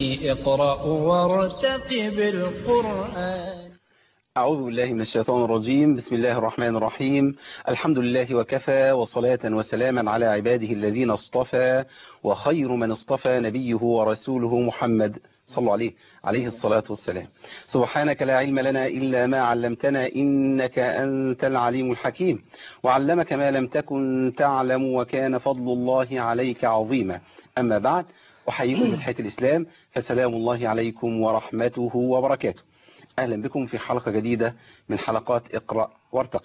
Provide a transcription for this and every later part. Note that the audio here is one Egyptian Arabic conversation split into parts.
اقرأ وارتقب القرآن أعوذ بالله من الشيطان الرجيم بسم الله الرحمن الرحيم الحمد لله وكفى وصلاة وسلاما على عباده الذين اصطفى وخير من اصطفى نبيه ورسوله محمد صلى الله عليه عليه الصلاة والسلام سبحانك لا علم لنا إلا ما علمتنا إنك أنت العليم الحكيم وعلمك ما لم تكن تعلم وكان فضل الله عليك عظيما أما بعد أحييكم بتحية الإسلام فسلام الله عليكم ورحمته وبركاته أهلا بكم في حلقة جديدة من حلقات اقرأ وارتقي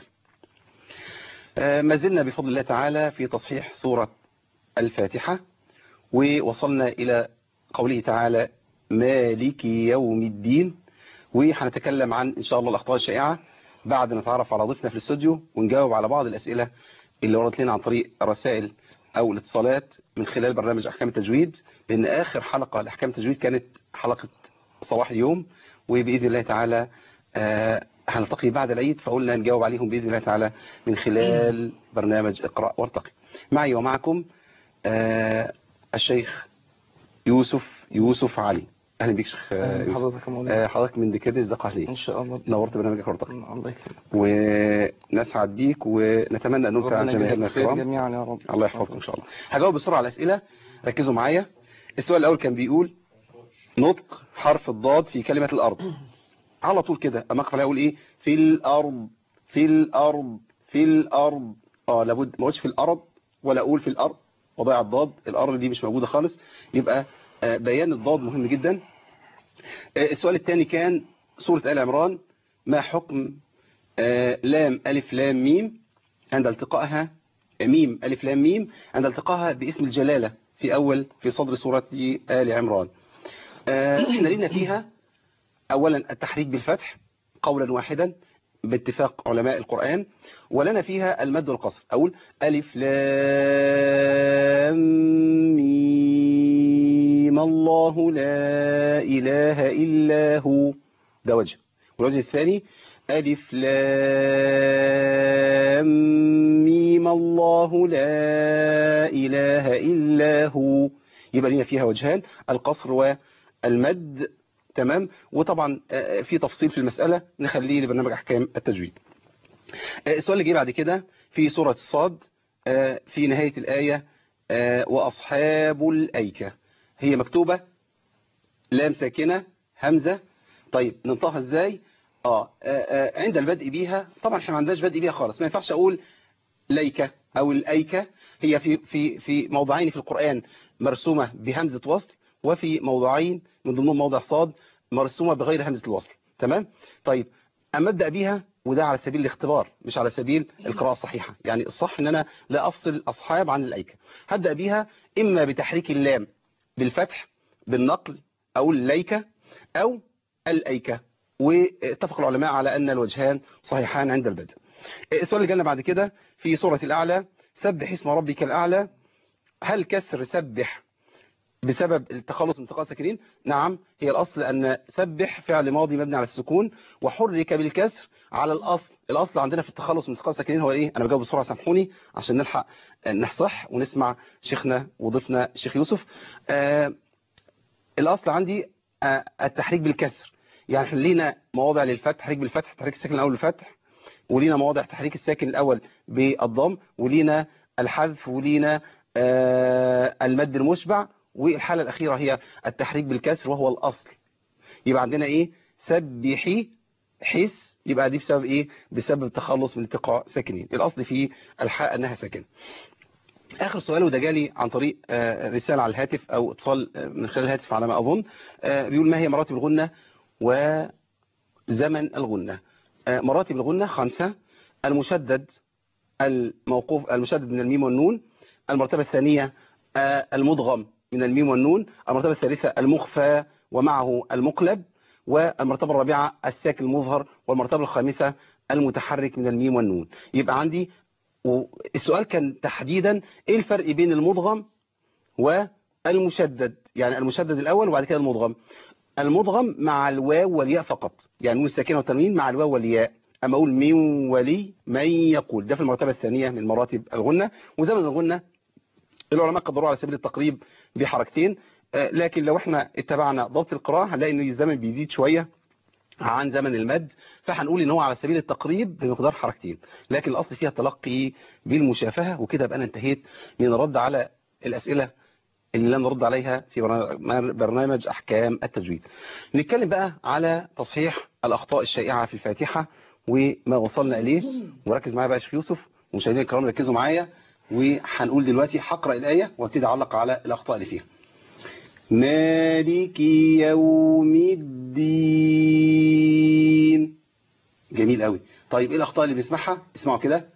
ما زلنا بفضل الله تعالى في تصحيح سورة الفاتحة ووصلنا إلى قوله تعالى مالك يوم الدين وهنتكلم عن إن شاء الله الأخطاء الشائعة بعد ما نتعرف على ضيفنا في الاستوديو ونجاوب على بعض الأسئلة اللي وردت لنا عن طريق الرسائل أو الاتصالات من خلال برنامج أحكام التجويد لأن آخر حلقة لأحكام التجويد كانت حلقة صباح اليوم وبإذن الله تعالى آه هنلتقي بعد العيد فقلنا نجاوب عليهم بإذن الله تعالى من خلال برنامج اقرأ وارتقي معي ومعكم آه الشيخ يوسف يوسف علي أهلا بك شيخ آه يوسف حضرتك يا مولانا آه حضرتك من دكردي الزقهلية ان شاء الله نورت برنامجك وارتقي الله يكرمك ونسعد بيك ونتمنى أن نمتع ربنا يجزاك جماهيرنا خير الكرام جميعا يا رب الله يحفظكم إن شاء الله هجاوب بسرعة على الأسئلة ركزوا معايا السؤال الأول كان بيقول نطق حرف الضاد في كلمة الأرض على طول كده أما أقفل أقول إيه في الأرض في الأرض في الأرض آه لابد ما أقولش في الأرض ولا أقول في الأرض وضيع الضاد الأرض دي مش موجودة خالص يبقى آه بيان الضاد مهم جدا آه السؤال الثاني كان سورة آل عمران ما حكم آه لام ألف لام ميم عند التقائها ميم ألف لام ميم عند التقائها باسم الجلالة في أول في صدر سورة آل عمران آه، احنا لنا فيها أولا التحريك بالفتح قولا واحدا باتفاق علماء القرآن ولنا فيها المد والقصر أقول ألف لام ميم الله لا إله إلا هو ده وجه والوجه الثاني ألف لام ميم الله لا إله إلا هو يبقى لنا فيها وجهان القصر والمد تمام وطبعا آه، في تفصيل في المسألة نخليه لبرنامج أحكام التجويد آه، السؤال اللي جه بعد كده في سورة الصاد آه، في نهاية الآية آه، وأصحاب الأيكة هي مكتوبة لام ساكنة همزة طيب ننطقها ازاي آه آه، آه، عند البدء بيها طبعا احنا ما عندناش بدء بيها خالص ما ينفعش اقول ليكة او الايكة هي في في في موضعين في القرآن مرسومة بهمزة وصل وفي موضعين من ضمنهم موضع صاد مرسومة بغير همزة الوصل تمام طيب اما ابدا بيها وده على سبيل الاختبار مش على سبيل القراءة الصحيحة يعني الصح ان انا لا افصل الاصحاب عن الايكة هبدا بيها اما بتحريك اللام بالفتح بالنقل او الليكة او الايكة واتفق العلماء على ان الوجهان صحيحان عند البدء السؤال اللي جالنا بعد كده في سورة الأعلى سبح اسم ربك الأعلى هل كسر سبح بسبب التخلص من التقاء الساكنين نعم هي الأصل أن سبح فعل ماضي مبني على السكون وحرك بالكسر على الأصل الأصل عندنا في التخلص من التقاء الساكنين هو إيه أنا بجاوب بسرعة سامحوني عشان نلحق نحصح ونسمع شيخنا وضيفنا الشيخ يوسف آه الأصل عندي آه التحريك بالكسر يعني احنا لينا مواضع للفتح تحريك بالفتح تحريك الساكن الأول بالفتح ولينا مواضع تحريك الساكن الأول بالضم ولينا الحذف ولينا آه المد المشبع والحالة الأخيرة هي التحريك بالكسر وهو الأصل يبقى عندنا إيه سبحي حس يبقى دي بسبب إيه بسبب التخلص من التقاء ساكنين الأصل في الحاء أنها ساكنه آخر سؤال وده جالي عن طريق آه رسالة على الهاتف أو اتصال آه من خلال الهاتف على ما أظن آه بيقول ما هي مراتب الغنة وزمن الغنة مراتب الغنة خمسة المشدد الموقوف المشدد من الميم والنون المرتبة الثانية المدغم من الميم والنون المرتبة الثالثة المخفى ومعه المقلب والمرتبة الرابعة الساكن المظهر والمرتبة الخامسة المتحرك من الميم والنون يبقى عندي السؤال كان تحديدا ايه الفرق بين المدغم والمشدد يعني المشدد الأول وبعد كده المدغم المدغم مع الواو والياء فقط يعني نون الساكنه والتنوين مع الواو والياء اما اقول من ولي من يقول ده في المرتبه الثانيه من مراتب الغنه وزمن الغنه العلماء قدروا على سبيل التقريب بحركتين آه، لكن لو احنا اتبعنا ضبط القراءة هنلاقي ان الزمن بيزيد شوية عن زمن المد فهنقول ان هو على سبيل التقريب بمقدار حركتين لكن الاصل فيها التلقي بالمشافهة وكده يبقى انا انتهيت من الرد على الاسئلة اللي لم نرد عليها في برنا- برنامج احكام التجويد نتكلم بقى على تصحيح الاخطاء الشائعة في الفاتحة وما وصلنا اليه وركز معايا بقى يا شيخ يوسف ومشاهدينا الكرام ركزوا معايا وهنقول دلوقتي هقرا الايه وابتدي اعلق على الاخطاء اللي فيها مالك يوم الدين جميل قوي طيب ايه الاخطاء اللي بنسمعها اسمعوا كده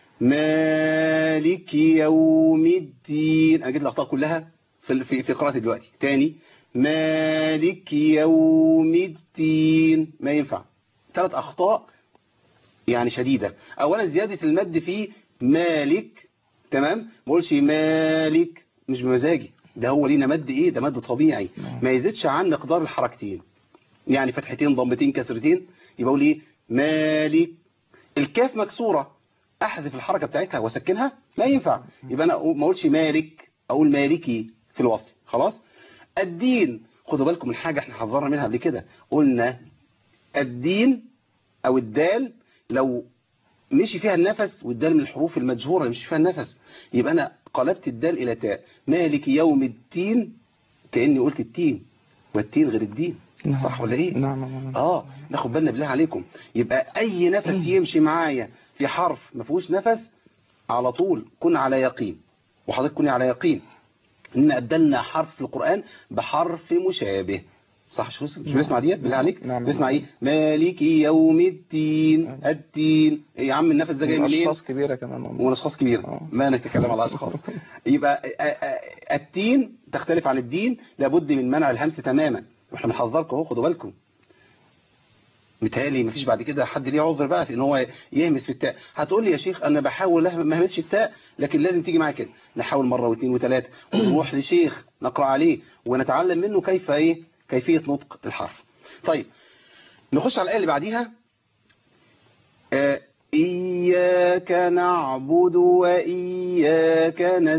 مالك يوم الدين انا جيت الاخطاء كلها في في في قراءتي دلوقتي تاني مالك يوم الدين ما ينفع ثلاث اخطاء يعني شديدة اولا زيادة المد في مالك تمام ما اقولش مالك مش بمزاجي ده هو لينا مد ايه ده مد طبيعي ما يزيدش عن مقدار الحركتين يعني فتحتين ضمتين كسرتين يبقى اقول ايه مالك الكاف مكسورة احذف الحركة بتاعتها واسكنها ما ينفع يبقى انا ما اقولش مالك اقول مالكي في الوصل خلاص الدين خدوا بالكم من حاجة احنا حذرنا منها قبل كده قلنا الدين او الدال لو مشي فيها النفس والدال من الحروف المجهورة اللي مشي فيها النفس يبقى انا قلبت الدال الى تاء مالك يوم الدين كأني قلت التين والتين غير الدين نعم. صح ولا ايه نعم نعم نعم. اه ناخد بالنا بالله عليكم يبقى اي نفس يمشي معايا في حرف ما فيهوش نفس على طول كن على يقين وحضرتك كوني على يقين ان ابدلنا حرف في القرآن بحرف مشابه صح شو مش بنسمع ديت بالله عليك نعم. بنسمع ايه مالك يوم الدين الدين إيه يا عم النفس ده جاي منين اشخاص كبيرة كمان والله. واشخاص كبيرة آه. ما نتكلم على اشخاص يبقى آه، آه، التين تختلف عن الدين لابد من منع الهمس تماما واحنا بنحذركم اهو خدوا بالكم متهيألي مفيش بعد كده حد ليه عذر بقى في ان هو يهمس في التاء هتقول لي يا شيخ انا بحاول أهم- ما اهمسش التاء لكن لازم تيجي معايا كده نحاول مره واثنين وثلاثه ونروح لشيخ نقرا عليه ونتعلم منه كيف ايه كيفيه نطق الحرف طيب نخش على الايه اللي بعديها آه، إياك نعبد وإياك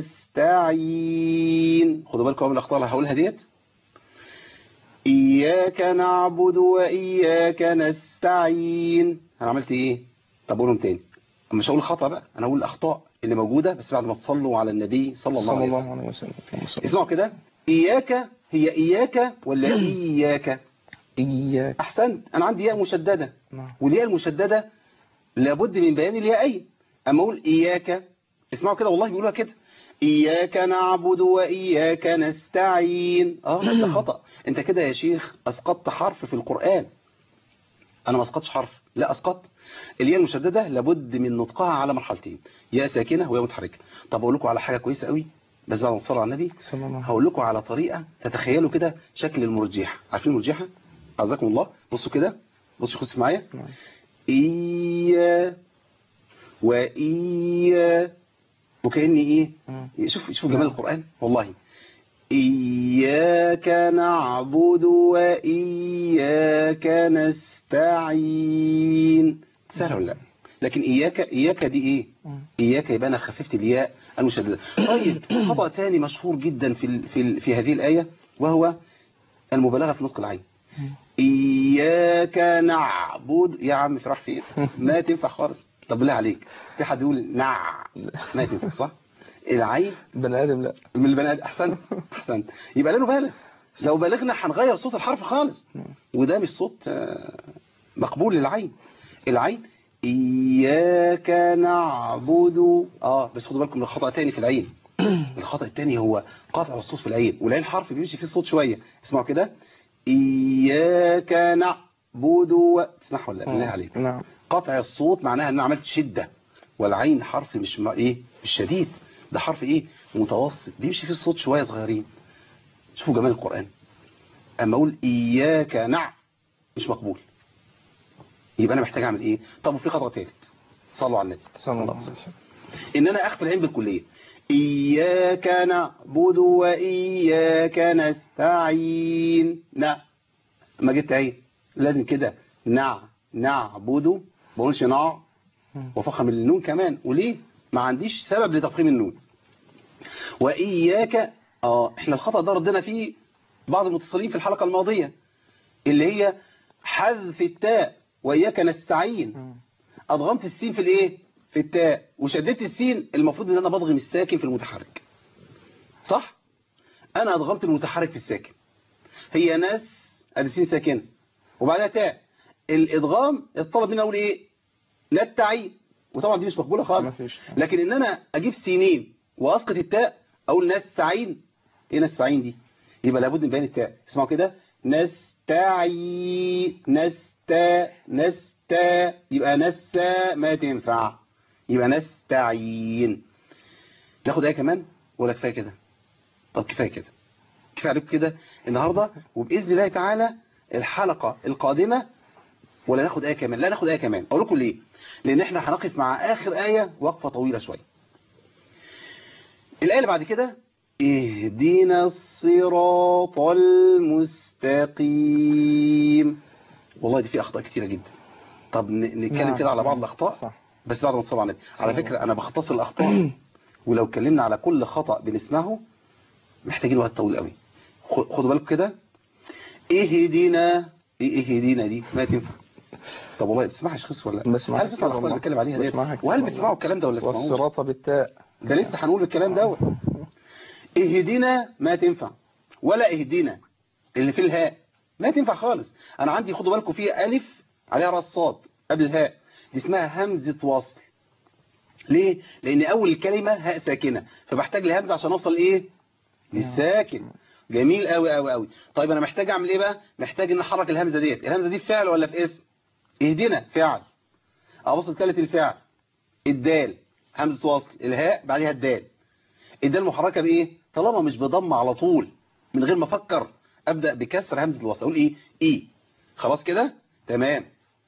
نستعين خدوا بالكم من الأخطاء اللي هقولها ديت إياك نعبد وإياك نستعين أنا عملت إيه طب أقولهم تاني مش هقول خطأ بقى أنا هقول الأخطاء اللي موجودة بس بعد ما تصلوا على النبي صلى الله صلى عليه وسلم الله عليه وسلم اللهم صل. اسمعوا كده إياك هي إياك ولا إياك إياك أحسنت أنا عندي ياء مشددة نعم والياء المشددة لابد من بيان الياءين أما أقول إياك اسمعوا كده والله بيقولوها كده إياك نعبد وإياك نستعين اه لا ده خطأ انت كده يا شيخ أسقطت حرف في القرآن أنا ما أسقطش حرف لا أسقط الياء المشددة لابد من نطقها على مرحلتين ياء ساكنة وياء متحركة طب أقول لكم على حاجة كويسة قوي بس بعد ما نصلي على النبي صلى الله عليه هقول لكم على طريقة تتخيلوا كده شكل المرجحة عارفين المرجحة عزكم الله بصوا كده بصوا خش معايا نعم. إيا وإيا وكأني إيه مم. شوف شوف جمال القرآن والله إياك نعبد وإياك نستعين سهل ولا لا لكن إياك إياك دي إيه مم. إياك يبقى أنا خففت الياء المشددة طيب خطأ ثاني مشهور جدا في ال- في ال- في هذه الآية وهو المبالغة في نطق العين إياك نعبد يا عم في راح فين ما تنفع خالص طب بالله عليك في حد يقول نع ما تنفع صح العين بني آدم لا من البني ادم احسن احسن يبقى لا نبالغ لو بالغنا هنغير صوت الحرف خالص وده مش صوت آه، مقبول للعين العين إياك نعبد اه بس خدوا بالكم من خطأ تاني في العين الخطأ التاني هو قطع الصوت في العين والعين حرف بيمشي فيه الصوت شوية اسمعوا كده إياك نعبد و... تسمعوا ولا لا؟ بالله عليك نعم قطع الصوت معناها ان انا عملت شدة والعين حرف مش ما ايه مش شديد ده حرف ايه متوسط بيمشي فيه الصوت شوية صغيرين شوفوا جمال القرآن اما اقول اياك نع مش مقبول يبقى انا محتاج اعمل ايه طب وفي خطأ ثالث صلوا على النبي صلى الله عليه وسلم ان انا اخفي العين بالكلية اياك نعبد واياك نستعين نع ما جبت عين لازم كده نع نعبد ما بقولش نع وفخم النون كمان وليه ما عنديش سبب لتفخيم النون واياك اه احنا الخطأ ده ردنا فيه بعض المتصلين في الحلقة الماضية اللي هي حذف التاء وإياك نستعين مم. أضغمت السين في الإيه في التاء وشددت السين المفروض إن أنا بضغم الساكن في المتحرك صح أنا أضغمت المتحرك في الساكن هي ناس ادي سين ساكنه وبعدها تاء الادغام الطلب مني اقول ايه نستعين وطبعا دي مش مقبوله ما خالص فيش لكن ان انا اجيب سينين واسقط التاء اقول نستعين ايه نستعين دي يبقى لابد من بيان التاء اسمعوا كده نستعين نستا نستا يبقى نسا ما تنفع يبقى نستعين ناخد ايه كمان ولا كفايه كده طب كفايه كده كفايه عليكم كده النهارده وباذن الله تعالى الحلقه القادمه ولا ناخد ايه كمان لا ناخد ايه كمان اقول لكم ليه لان احنا هنقف مع اخر ايه وقفه طويله شويه الايه اللي بعد كده اهدنا الصراط المستقيم والله دي في اخطاء كتيره جدا طب ن- نتكلم نعم. كده على بعض الاخطاء صح بس بعد ما تصلي على النبي على فكره انا بختصر الاخطاء ولو اتكلمنا على كل خطا بنسمعه محتاجين وقت طويل قوي خ- خدوا بالكم كده اهدنا ايه اهدنا دي ما تنفع طب والله بتسمعها يا شيخ ولا لا؟ بسمعها هل بتسمع كتير الاخطاء اللي والله. بتكلم عليها دي بسمعها كتير وهل والله. بتسمعوا الكلام ده ولا بتسمعوش والصراط بالتاء ده لسه هنقول الكلام دوت اهدنا ما تنفع ولا اهدنا اللي في الهاء ما تنفع خالص انا عندي خدوا بالكم في الف عليها راس صاد قبل الهاء دي اسمها همزه وصل ليه لان اول الكلمه هاء ساكنه فبحتاج لهمزه عشان اوصل ايه للساكن جميل قوي قوي قوي طيب انا محتاج اعمل ايه بقى محتاج ان احرك الهمزه ديت الهمزه دي في فعل ولا في اسم اهدنا فعل اوصل ثالث الفعل الدال همزه وصل الهاء بعدها الدال الدال محركه بايه طالما مش بضم على طول من غير ما افكر ابدا بكسر همزه الوصل اقول ايه ايه خلاص كده تمام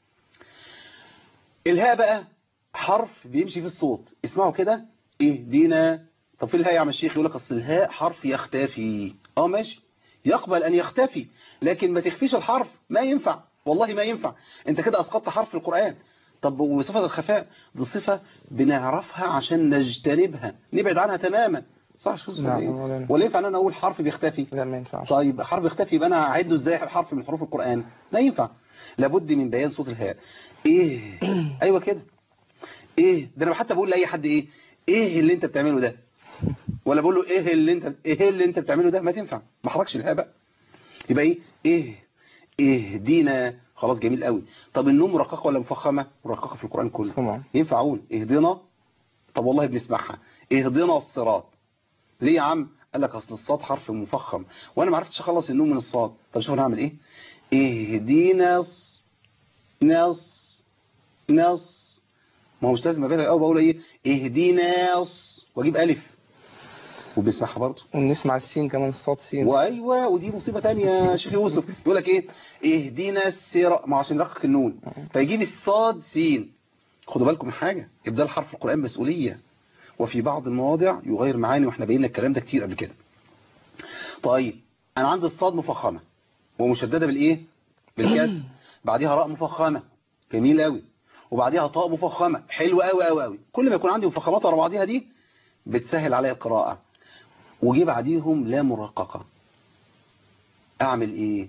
الهاء بقى حرف بيمشي في الصوت اسمعوا كده اهدينا طب في الهاء يا عم الشيخ يقول لك اصل الهاء حرف يختفي اه ماشي يقبل ان يختفي لكن ما تخفيش الحرف ما ينفع والله ما ينفع انت كده اسقطت حرف في القرآن طب وصفة الخفاء دي صفة بنعرفها عشان نجتنبها نبعد عنها تماما صح شو نعم، ايه مولانا. ولا ينفع ان انا اقول حرف بيختفي لا ما ينفعش طيب حرف يختفي يبقى انا اعده ازاي حرف من حروف القرآن لا ينفع لابد من بيان صوت الهاء ايه ايوه كده ايه ده انا حتى بقول لاي حد ايه ايه اللي انت بتعمله ده ولا بقول له ايه اللي انت ايه اللي انت بتعمله ده ما تنفع ما حركش الهاء بقى يبقى ايه ايه ايه دينا خلاص جميل قوي طب النوم مرققه ولا مفخمه مرققه في القرآن كله طبعا ينفع اقول اهدنا طب والله بنسمعها اهدنا الصراط ليه يا عم قال لك اصل الصاد حرف مفخم وانا ما عرفتش اخلص النون من الصاد طب شوف انا هعمل ايه اهدينا الص- نص نص ما هو مش لازم ابالغ قوي بقول ايه اهدينا الص- واجيب الف وبنسمعها برضه ونسمع السين كمان صاد سين وايوه ودي مصيبه تانية يا شيخ يوسف يقول لك ايه اهدينا الصراط ما هو عشان يرقق النون فيجيب الصاد سين خدوا بالكم من حاجه ابدال حرف القران مسؤوليه وفي بعض المواضع يغير معاني واحنا بينا الكلام ده كتير قبل كده طيب انا عندي الصاد مفخمه ومشدده بالايه بالكسر بعديها راء مفخمه جميل قوي وبعديها طاء مفخمه حلو قوي قوي قوي كل ما يكون عندي مفخمات ورا بعضيها دي بتسهل عليا القراءه وجي بعديهم لا مرققه اعمل ايه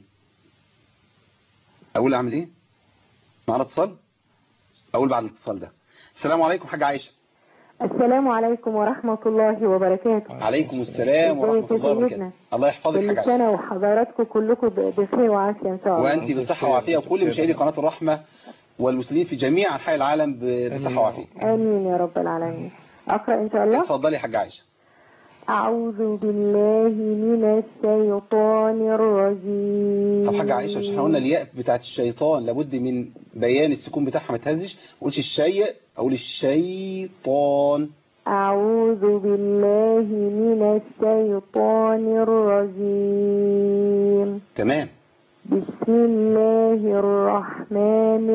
اقول اعمل ايه معنا اتصال اقول بعد الاتصال ده السلام عليكم حاجه عائشه السلام عليكم ورحمة الله وبركاته عليكم السلام ورحمه ازيك يا الله وبركاته سيدنا؟ الله يحفظك حاجه كل عائشه سنة وحضراتكم كلكم ب- بخير وعافية إن شاء الله وانت بصحه وعافيه وكل مشاهدي قناه الرحمه والمسلمين في جميع انحاء العالم ب- بصحه وعافيه آمين يا رب العالمين أقرأ إن شاء الله اتفضلي يا حاجه عائشه أعوذ بالله من الشيطان الرجيم طب حاجه عائشه مش احنا قلنا الياء بتاعت الشيطان لابد من بيان السكون بتاعها ما تهزش ما اقولش الشيء اقول الشيطان أعوذ بالله من الشيطان الرجيم تمام بسم الله الرحمن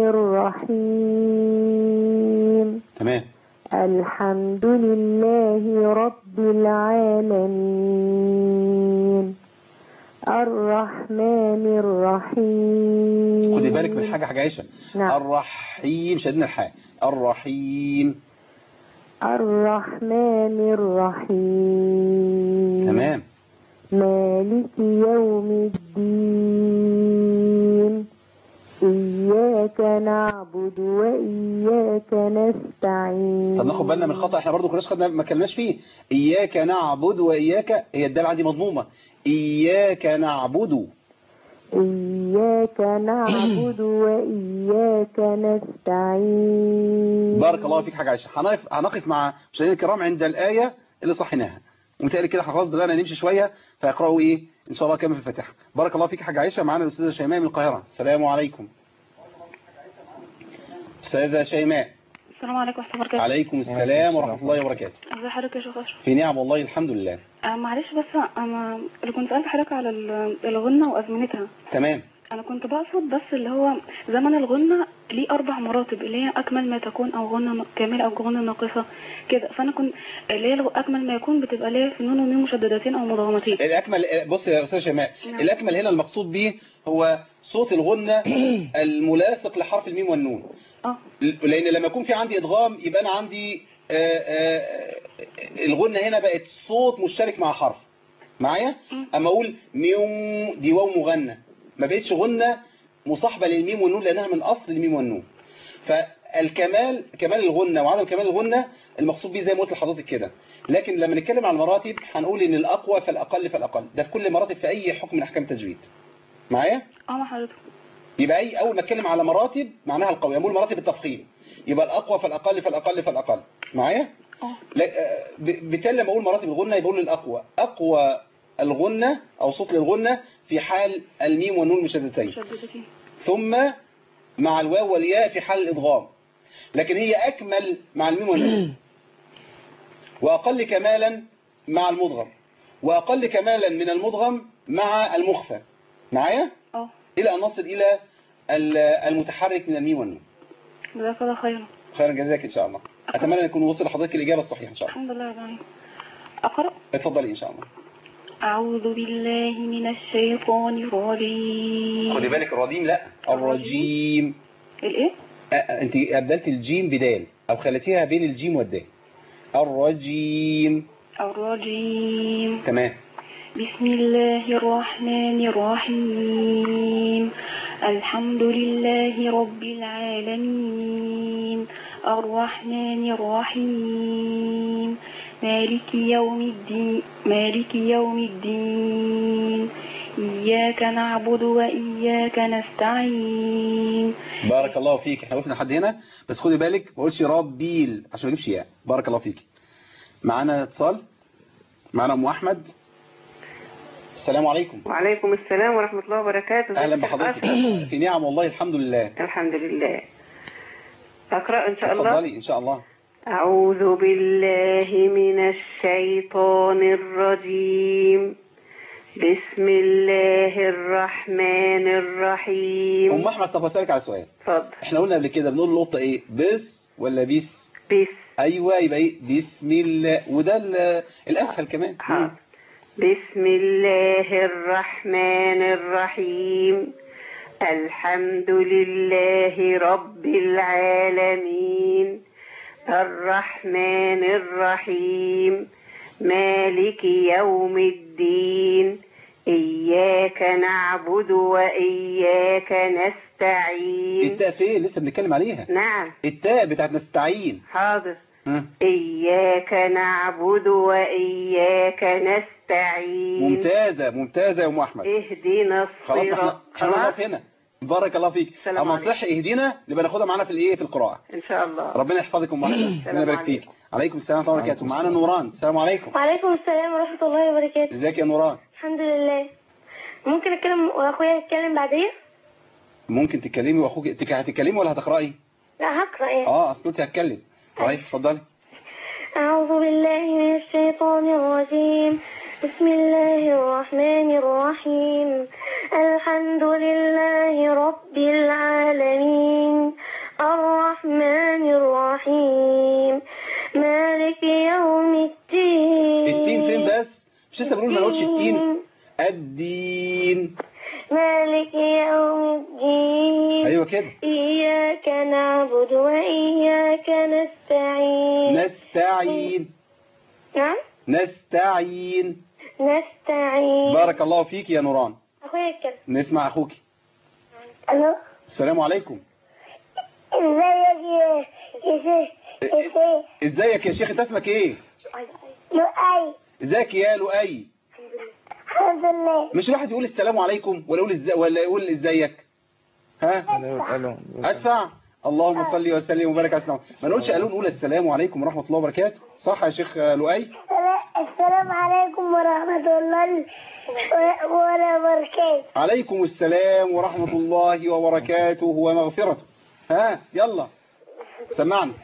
الرحيم تمام الحمد لله رب العالمين الرحمن الرحيم خدي بالك من حاجه حاجه عائشه نعم. الرحيم شدنا الحاء الرحيم الرحمن الرحيم تمام مالك يوم الدين إياك نعبد وإياك نستعين طب ناخد بالنا من الخطأ احنا برضو كناش خدنا ما كلناش فيه إياك نعبد وإياك هي الدال عندي مضمومة إياك نعبد إياك نعبد وإياك نستعين بارك الله فيك حاجة عايشة هنقف هنقف مع مشاهدينا الكرام عند الآية اللي صحيناها ومتهيألي كده احنا خلاص بدأنا نمشي شوية فيقرأوا إيه إن شاء الله كامل في الفاتحة بارك الله فيك حاجة عايشة معانا الأستاذة شيماء من القاهرة السلام عليكم أستاذة شيماء السلام عليكم ورحمة الله وبركاته عليكم السلام ورحمة الله وبركاته ازي حضرتك يا شيخ اشرف في نعم والله الحمد لله آه معلش بس انا اللي كنت سألت حضرتك على ال- الغنة وازمنتها تمام انا كنت بقصد بس اللي هو زمن الغنة ليه اربع مراتب اللي هي اكمل ما تكون او غنة ن- كاملة او غنة ناقصة كده فانا كنت اللي هي الغ- اكمل ما يكون بتبقى اللي هي في نون وميم مشددتين او مضغمتين الأكمل بص يا أستاذ شيماء نعم. الأكمل هنا المقصود به هو صوت الغنة الملاصق لحرف الميم والنون اه لأن لما يكون في عندي إدغام يبقى أنا عندي آه، آه، الغنة هنا بقت صوت مشترك مع حرف معايا مم. أما أقول ميوم دي واو مغنى ما بقتش غنة مصاحبة للميم والنون لأنها من أصل الميم والنون فالكمال كمال الغنة وعدم كمال الغنة المقصود به زي ما قلت لحضرتك كده لكن لما نتكلم عن المراتب هنقول ان الأقوى فالأقل فالأقل ده في كل مراتب في أي حكم من أحكام التجويد معايا اه مع حضرتك يبقى أي أول ما أتكلم على مراتب معناها القوي أقول مراتب التفخيم يبقى الأقوى فالأقل فالأقل فالأقل معايا اه لا- آه، ب- بالتالي لما أقول مراتب الغنة يبقى أقول الأقوى أقوى الغنة أو صوت للغنة في حال الميم والنون المشددتين مشددتين ثم مع الواو والياء في حال الإضغام لكن هي أكمل مع الميم والنون وأقل كمالا مع المضغم وأقل كمالا من المضغم مع المخفى معايا اه إلى أن نصل إلى ال- المتحرك من الميم والنون جزاك الله خيرا خيرا جزاك إن شاء الله أتمنى أن يكون وصل لحضرتك الإجابة الصحيحة إن شاء الله الحمد لله رب العالمين اقرأ اتفضلي إن شاء الله أعوذ بالله من الشيطان الرجيم خدي بالك الرجيم لا الرجيم الايه أ- أ- أنت أبدلت الجيم بدال أو خلتيها بين الجيم والدال الرجيم الرجيم تمام بسم الله الرحمن الرحيم الحمد لله رب العالمين الرحمن الرحيم مالك يوم الدين مالك يوم الدين إياك نعبد وإياك نستعين بارك الله فيك احنا وقفنا لحد هنا بس خدي بالك ما اقولش ربيل عشان ما اجيبش ياء بارك الله فيك معانا اتصال معانا ام احمد السلام عليكم وعليكم السلام ورحمة الله وبركاته اهلا ازيك يا بحضرتك أشرف؟ في نعم والله الحمد لله الحمد لله أقرأ إن شاء الله اتفضلي ان شاء الله أعوذ بالله من الشيطان الرجيم بسم الله الرحمن الرحيم ام احمد طب اسالك على سؤال اتفضل احنا قلنا قبل كده بنقول القطه ايه بس ولا بيس بس ايوه يبقى ايه بسم الله وده ال- الاسهل كمان حاضر بسم الله الرحمن الرحيم الحمد لله رب العالمين الرحمن الرحيم مالك يوم الدين إياك نعبد وإياك نستعين التاء فين لسه بنتكلم عليها نعم التاء بتاعت نستعين حاضر ها؟ إياك نعبد وإياك نستعين ممتازة ممتازة يا ام احمد اهدنا خلاص احنا الصراط احنا نقف هنا بارك الله فيك السلام اما عليكم. تصح اهدينا نبقى ناخدها معانا في الايه في القراءه إن شاء الله ربنا يحفظكم ام احمد ربنا السلام يبارك فيك عليكم. عليكم السلام ورحمه الله وبركاته معانا نوران السلام عليكم وعليكم السلام ورحمة الله وبركاته ازيك يا نوران الحمد لله ممكن اتكلم واخويا يتكلم بعدين ممكن تتكلمي واخوك تك- هتتكلمي ولا هتقراي لا هقرأ ايه اه اصل انت هتكلم طيب اتفضلي أعوذ بالله من الشيطان الرجيم بسم الله الرحمن الرحيم الحمد لله رب العالمين الرحمن الرحيم مالك يوم الدين التين فين بس مش لسه بنقول ما نقولش التين الدين مالك يوم الدين ايوه كده إياك نعبد وإياك نستعين نستعين نعم نستعين نستعين بارك الله فيك يا نوران أخويا الكلام نسمع اخوك ألو السلام عليكم ازيك يا يا يا ازيك يا شيخ انت اسمك ايه لؤي ازيك يا لؤي الحمد لله مش الواحد يقول السلام عليكم ولا يقول ازاي ولا يقول ازيك ها أنا يقول ألو ادفع اللهم صل وسلم وبارك على سيدنا محمد. ما نقولش قالوا نقول السلام عليكم ورحمه الله وبركاته صح يا شيخ لؤي السلام عليكم ورحمة الله وبركاته عليكم السلام ورحمه الله وبركاته ومغفرته ها يلا سمعنا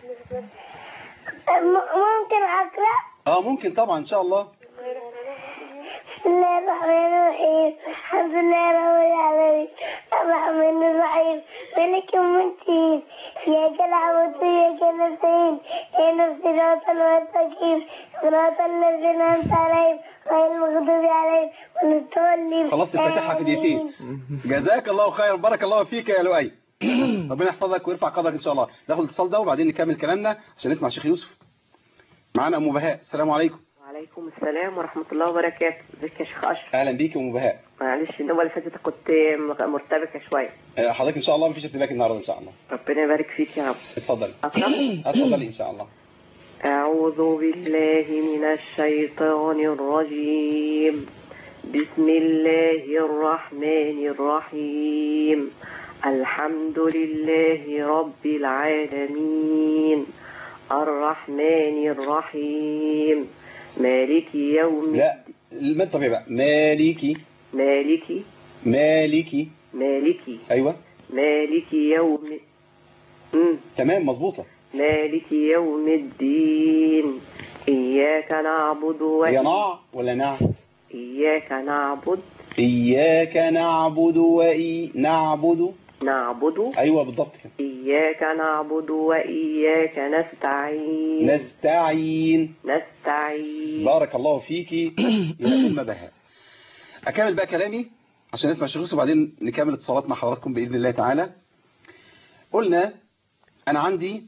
ممكن أقرأ اه ممكن طبعا ان شاء الله بسم الله الرحمن الرحيم الحمد لله رب العالمين الرحمن الرحيم مالك يوم الدين إياك نعبد وإياك نستعين اهدنا الصراط المستقيم صراط الذين أنعمت عليهم غير المغضوب عليهم ولا الضالين خلاص الفاتحه في دقيقتين جزاك الله خير بارك الله فيك يا لؤي ربنا يحفظك ويرفع قدرك ان شاء الله ناخد الاتصال ده وبعدين نكمل كلامنا عشان نسمع شيخ يوسف معانا ام بهاء السلام عليكم وعليكم السلام ورحمة الله وبركاته ازيك يا شيخ أشرف اهلا بيك يا ام بهاء معلش النوبة اللي فاتت كنت م- مرتبكة شوية آه، حضرتك ان شاء الله مفيش ارتباك النهارده ان شاء الله ربنا يبارك فيك يا رب اتفضلي أقرأ اتفضلي ان شاء الله أعوذ بالله من الشيطان الرجيم بسم الله الرحمن الرحيم الحمد لله رب العالمين الرحمن الرحيم مالك يوم لا المد طبيعي بقى مالكي مالك مالكي مالك ايوه مالك يوم مم. تمام مظبوطه مالك يوم الدين إياك نعبد هي وإياك نع ولا نع إياك نعبد اياك نعبد واي نعبد نعبد ايوه بالضبط كده إياك نعبد وإياك نستعين نستعين نستعين بارك الله فيكي يا أم بهاء أكمل بقى كلامي عشان نسمع الشيخ يوسف وبعدين نكمل اتصالات مع حضراتكم بإذن الله تعالى قلنا أنا عندي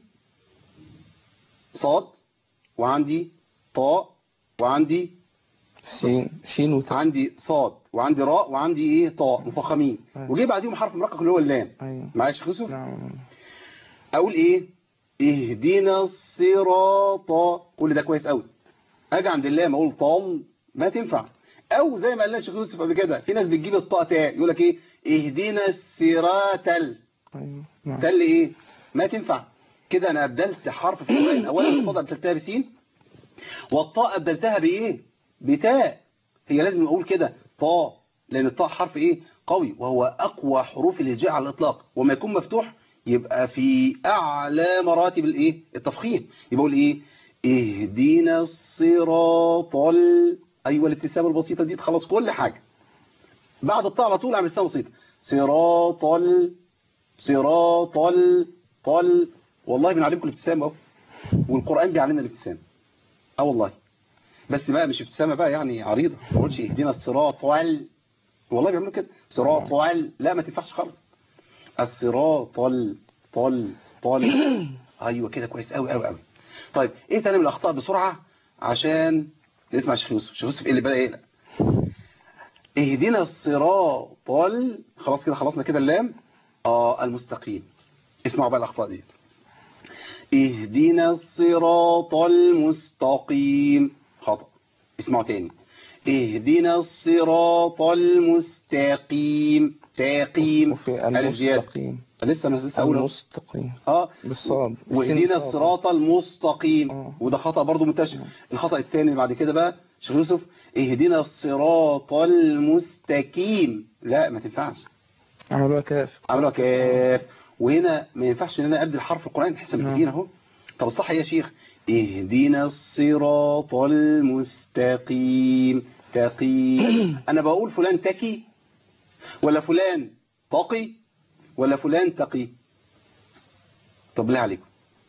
صاد وعندي طاء وعندي سين سين وتاء عندي صاد وعندي راء وعندي ايه طاء مفخمين أيوة. وجي بعديهم حرف مرقق اللي هو اللام أيوة معايا يا شيخ يوسف نعم اقول ايه اهدنا الصراط كل ده كويس قوي اجي عند اللام اقول طال ما تنفع او زي ما قال لنا الشيخ يوسف قبل كده في ناس بتجيب الطاء تاء يقول لك ايه اهدنا الصراط ال أيوة نعم تل ايه ما تنفع كده انا ابدلت حرف في القران اولا الصاد ابدلتها بسين والطاء ابدلتها بايه بتاء هي لازم اقول كده طاء لان الطاء حرف ايه قوي وهو اقوى حروف الهجاء على الاطلاق وما يكون مفتوح يبقى في اعلى مراتب الايه التفخيم يبقى اقول ايه اهدنا الصراط ال... ايوه الابتسامه البسيطه دي تخلص كل حاجه بعد الطاء على طول اعمل ابتسامه بسيطه صراط ال... صراط ال... طل والله بنعلمكم الابتسامه اهو والقران بيعلمنا الابتسامه اه والله بس بقى مش ابتسامه بقى يعني عريضه ما تقولش اهدنا الصراط وال والله بيعملوا كده صراط وال لا ما تنفعش خالص الصراط طل طل طل ايوه كده كويس قوي قوي قوي طيب ايه تاني من الاخطاء بسرعه عشان نسمع شيخ يوسف شيخ يوسف ايه اللي بدا يقلق اهدنا الصراط ال- خلاص كده خلصنا كده اللام اه المستقيم اسمعوا بقى الاخطاء دي اهدنا الصراط المستقيم خطأ اسمعوا تاني اهدنا الصراط المستقيم تاقيم وفي ألف زيادة. المستقيم لسه انا لسه اقول المستقيم اه بالصاد واهدنا السين الصراط المستقيم آه. وده خطأ برضو منتشر الخطأ الثاني بعد كده بقى شيخ يوسف اهدنا الصراط المستقيم لا ما تنفعش عملوها كاف عملوها كاف وهنا ما ينفعش ان انا ابدل حرف القران احسن نعم. متفقين اهو طب الصح إيه يا شيخ اهدنا الصراط المستقيم تقيم انا بقول فلان تكي ولا فلان تقي ولا فلان تقي طب ليه عليكم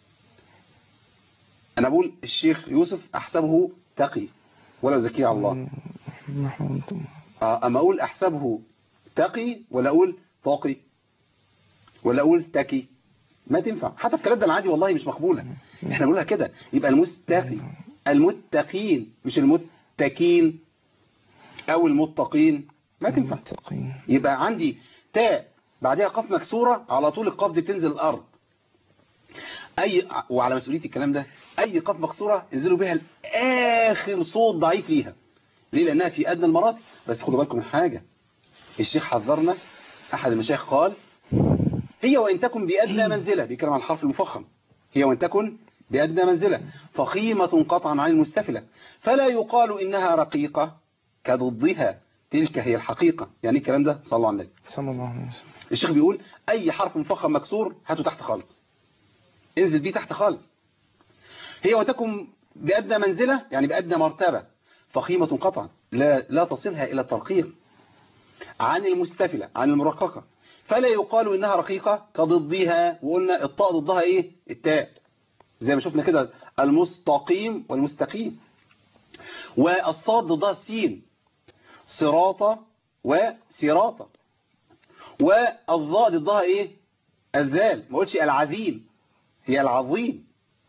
انا بقول الشيخ يوسف احسبه تقي ولا زكي على الله نحو أنتم آه، اما اقول احسبه تقي ولا اقول طاقي ولا اقول تكي ما تنفع حتى الكلام ده العادي والله مش مقبولة احنا بنقولها كده يبقى المستقي المتقين مش المتكين او المتقين ما تنفع المتقين يبقى عندي تاء بعدها قاف مكسورة على طول القاف دي بتنزل الأرض أي وعلى مسؤولية الكلام ده أي قاف مكسورة انزلوا بيها لآخر صوت ضعيف ليها ليه لأنها في أدنى المراتب بس خدوا بالكم من حاجة الشيخ حذرنا أحد المشايخ قال هي وإن تكن بأدنى منزلة بيتكلم عن الحرف المفخم هي وإن تكن بأدنى منزلة فخيمة قطعا عن المستفلة فلا يقال إنها رقيقة كضدها تلك هي الحقيقة يعني إيه الكلام ده صلوا على النبي صلى الله عليه وسلم الشيخ بيقول أي حرف مفخم مكسور هاته تحت خالص انزل بيه تحت خالص هي وتكن بأدنى منزلة يعني بأدنى مرتبة فخيمة قطعا لا, لا تصلها إلى الترقيق عن المستفلة عن المرققة فلا يقال إنها رقيقة كضدها وقلنا الطاء ضدها إيه التاء زي ما شفنا كده المستقيم والمستقيم والصاد ضدها السين صراطة وسراطة والضاء ضدها ايه الذال ما قلتش العظيم هي العظيم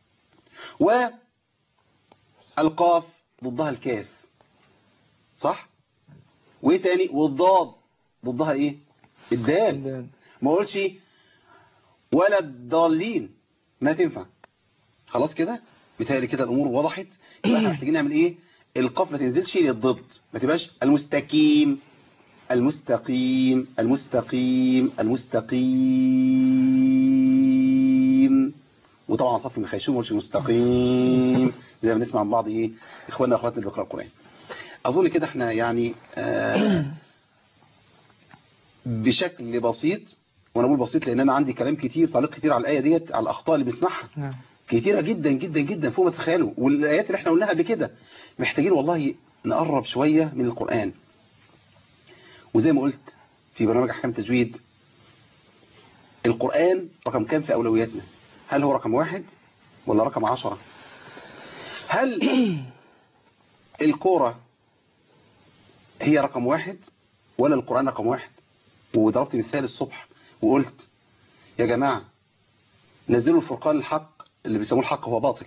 والقاف ضدها الكاف صح وايه تاني والضاد ضدها ايه الدال الدال. ما قلتش ولا الضالين ما تنفع خلاص كده بتهيألي كده الامور وضحت يبقى احنا محتاجين نعمل ايه القاف ما تنزلش للضد ما تبقاش المستقيم المستقيم المستقيم المستقيم وطبعا صف من خيشوم مش مستقيم زي ما بنسمع من بعض ايه اخواننا واخواتنا اللي بيقراوا القران اظن كده احنا يعني آه بشكل بسيط وانا بقول بسيط لان انا عندي كلام كتير تعليق كتير على الايه ديت على الاخطاء اللي بنسمعها نعم كتيرة جدا جدا جدا فوق ما تتخيلوا والآيات اللي احنا قلناها قبل كده محتاجين والله نقرب شوية من القرآن وزي ما قلت في برنامج أحكام التجويد القرآن رقم كام في أولوياتنا هل هو رقم واحد ولا رقم عشرة هل الكورة هي رقم واحد ولا القرآن رقم واحد وضربت مثال الصبح وقلت يا جماعة نزلوا الفرقان الحق اللي بيسموه الحق هو باطل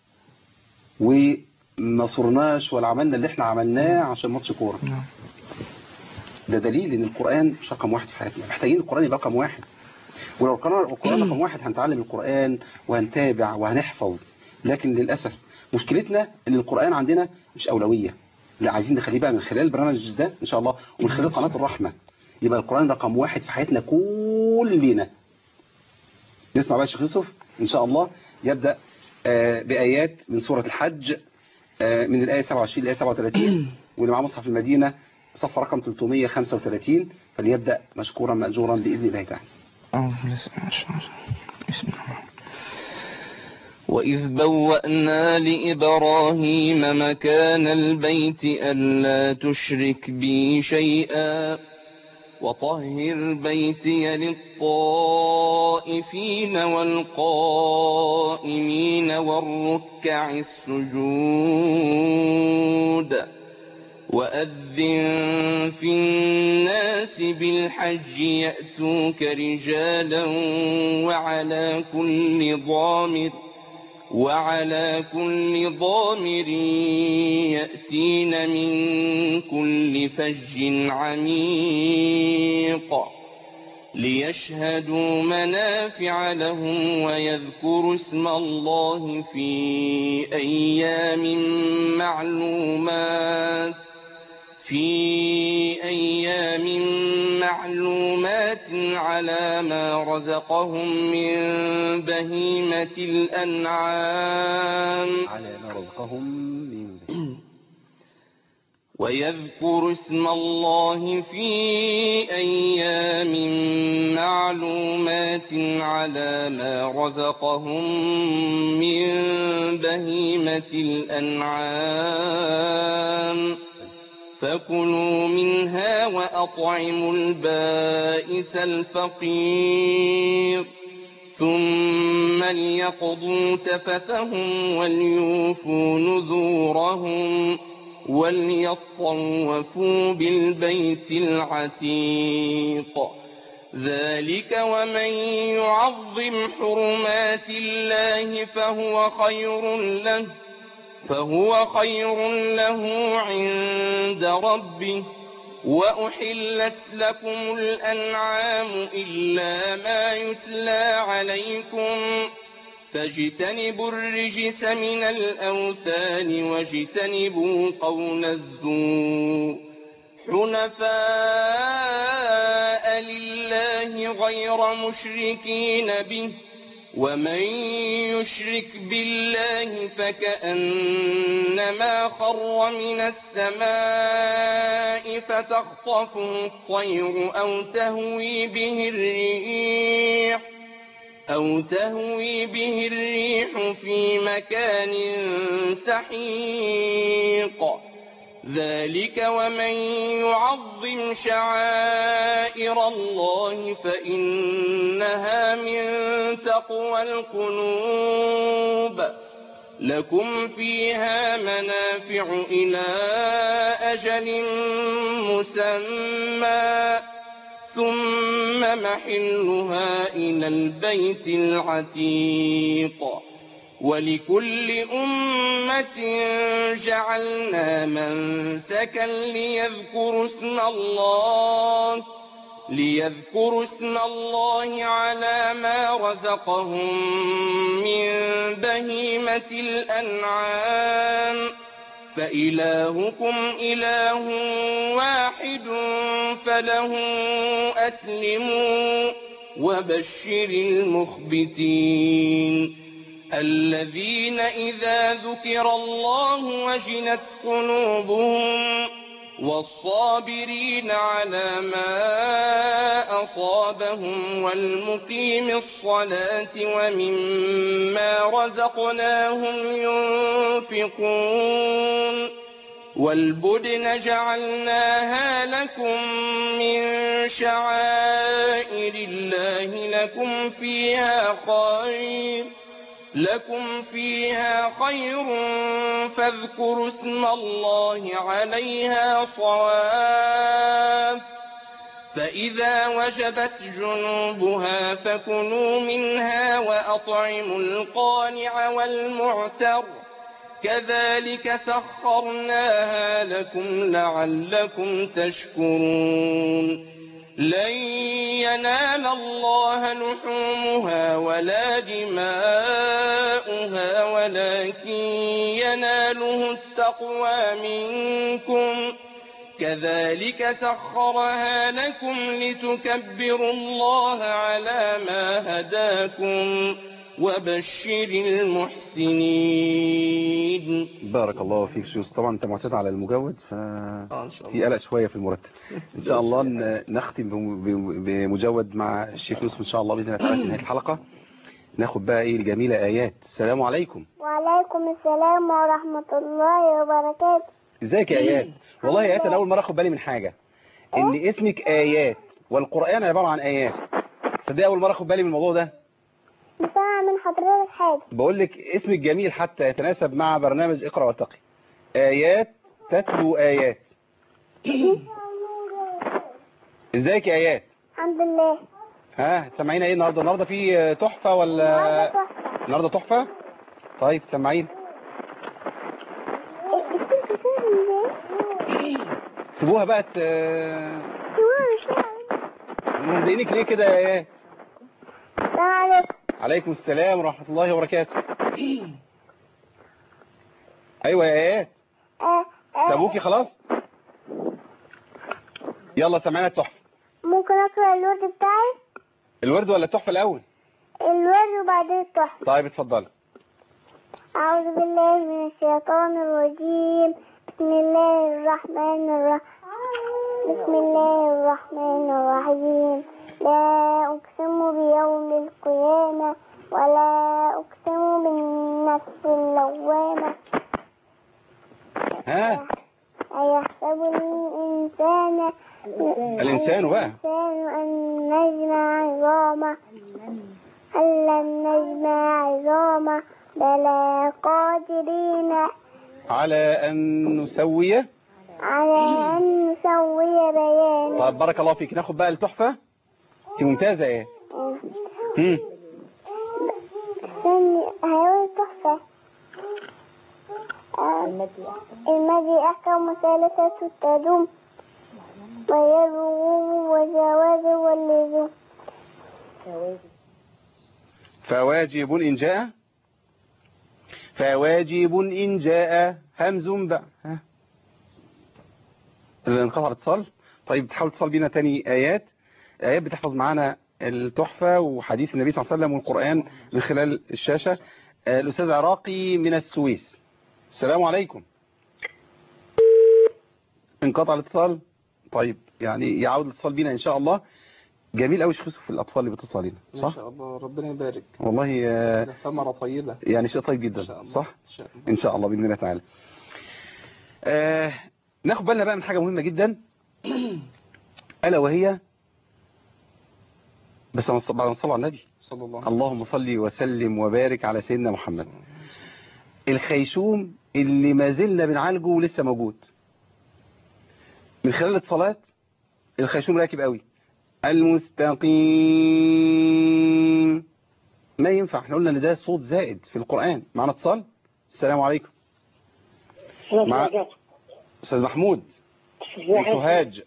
وما صرناش ولا عملنا اللي احنا عملناه عشان ماتش كوره نعم ده دليل ان القرآن مش رقم واحد في حياتنا محتاجين القرآن يبقى رقم واحد ولو القرآن القرآن رقم واحد هنتعلم القرآن وهنتابع وهنحفظ لكن للأسف مشكلتنا ان القرآن عندنا مش أولوية لا عايزين نخليه بقى من خلال البرنامج ده ان شاء الله ومن خلال قناة الرحمة يبقى القرآن رقم واحد في حياتنا كلنا نسمع بقى الشيخ يوسف ان شاء الله يبدأ آه، بآيات من سورة الحج آه، من الآية 27 للآية 37 واللي معاه مصحف المدينة صفحة رقم 335 فليبدأ مشكورا مأجورا بإذن الله تعالى أعوذ بالله السميع العليم. بسم الله وإذ بوأنا لإبراهيم مكان البيت ألا تشرك بي شيئا وطهر بيتي للطائفين والقائمين والركع السجود وأذن في الناس بالحج يأتوك رجالا وعلى كل ضامر وعلى كل ضامر يأتين من كل فج عميق ليشهدوا منافع لهم ويذكروا اسم الله في أيام معلومات في أيام معلومات على ما رزقهم من بهيمة الأنعام على ما رزقهم من ويذكر اسم الله في أيام معلومات على ما رزقهم من بهيمة الأنعام فكلوا منها وأطعموا البائس الفقير ثم ليقضوا تفثهم وليوفوا نذورهم وليطوفوا بالبيت العتيق ذلك ومن يعظم حرمات الله فهو خير له فهو خير له عند ربه وأحلت لكم الأنعام إلا ما يتلى عليكم فاجتنبوا الرجس من الأوثان واجتنبوا قول الزور حنفاء لله غير مشركين به ومن يشرك بالله فكأنما خر من السماء فتخطفه الطير أو تهوي به الريح أو تهوي به الريح في مكان سحيق ذلك ومن يعظم شعائر الله فإنها من تقوى القلوب لكم فيها منافع إلى أجل مسمى ثم محلها إلى البيت العتيق ولكل أمة جعلنا منسكا ليذكروا اسم الله ليذكروا اسم الله على ما رزقهم من بهيمة الأنعام فإلهكم إله واحد فله أسلموا وبشر المخبتين الذين إذا ذكر الله وجلت قلوبهم والصابرين على ما أصابهم والمقيم الصلاة ومما رزقناهم ينفقون والبدن جعلناها لكم من شعائر الله لكم فيها خير لكم فيها خير فاذكروا اسم الله عليها صواف فإذا وجبت جنوبها فكلوا منها وأطعموا القانع والمعتر كذلك سخرناها لكم لعلكم تشكرون لن ينال الله لحومها ولا دماؤها ولكن يناله التقوى منكم كذلك سخرها لكم لتكبروا الله على ما هداكم وبشر المحسنين بارك الله فيك شيخ يوسف طبعا انت معتاد على المجود ف آه، إن شاء في قلق شويه في المرتب ان شاء الله ن- نختم بم- بم- بمجود مع الشيخ يوسف ان شاء الله باذن الله تعالى في نهايه الحلقه ناخد بقى ايه الجميله ايات السلام عليكم وعليكم السلام ورحمة الله وبركاته ازيك يا ايات والله يا ايات انا اول مره اخد بالي من حاجه ان اسمك ايات والقران عباره عن ايات صدق اول مره اخد بالي من الموضوع ده بس أنا من حضرتك حاجة بقول لك اسمك جميل حتى يتناسب مع برنامج اقرا وارتقي ايات تتلو ايات ازيك يا ايات الحمد لله ها سامعين ايه النهارده النهارده في تحفه ولا النهاردة تحفة النهارده تحفه طيب سامعين الكل كتير ازاي؟ سيبوها بقى ت... شوية مهدئينك ليه كده يا ايات السلام عليكم عليكم السلام ورحمه الله وبركاته ايوه يا ايات آه، آه، سابوكي خلاص يلا سمعنا التحفه ممكن أقرأ الورد بتاعي الورد ولا التحفه الاول الورد وبعدين التحفة طيب اتفضلي أعوذ بالله من الشيطان الرجيم بسم الله الرحمن الرحيم بسم الله الرحمن الرحيم لا أقسم بيوم القيامة ولا أقسم بالنفس اللوامة ها أيحسب الإنسان الإنسان بقى. الإنسان أن نجمع عظامه هل لن نجمع عظامه بلى قادرين على ان نسوي على أن نسوي بيانا طيب بارك الله فيك ناخد بقى التحفه انت ممتازه ايه امم استني هيقول تحفة المدي أحكم ثلاثة تدوم ويروم وجواز واللزوم فواجب إن جاء فواجب إن جاء همز بقى ها اللي انقطع الاتصال طيب تحاول تتصل بينا تاني آيات آيات بتحفظ معانا التحفة وحديث النبي صلى الله عليه وسلم والقرآن من خلال الشاشة آه، الأستاذ عراقي من السويس السلام عليكم انقطع الاتصال طيب يعني يعود الاتصال بينا إن شاء الله جميل قوي شيخ يوسف الأطفال اللي بيتصلوا علينا ما صح؟ شاء الله ربنا يبارك والله آه، ده ثمرة طيبة يعني شيء طيب إن جدا شاء الله صح؟ إن شاء الله ان شاء الله باذن الله تعالى آه ناخد بالنا بقى من حاجه مهمه جدا الا وهي بس أنا بعد ما نصلي على النبي صلى الله عليه اللهم صل وسلم وبارك على سيدنا محمد الخيشوم اللي ما زلنا بنعالجه ولسه موجود من خلال الاتصالات الخيشوم راكب قوي المستقيم ما ينفع احنا قلنا ان ده صوت زائد في القرآن معنا اتصال السلام عليكم مع استاذ محمود من سوهاج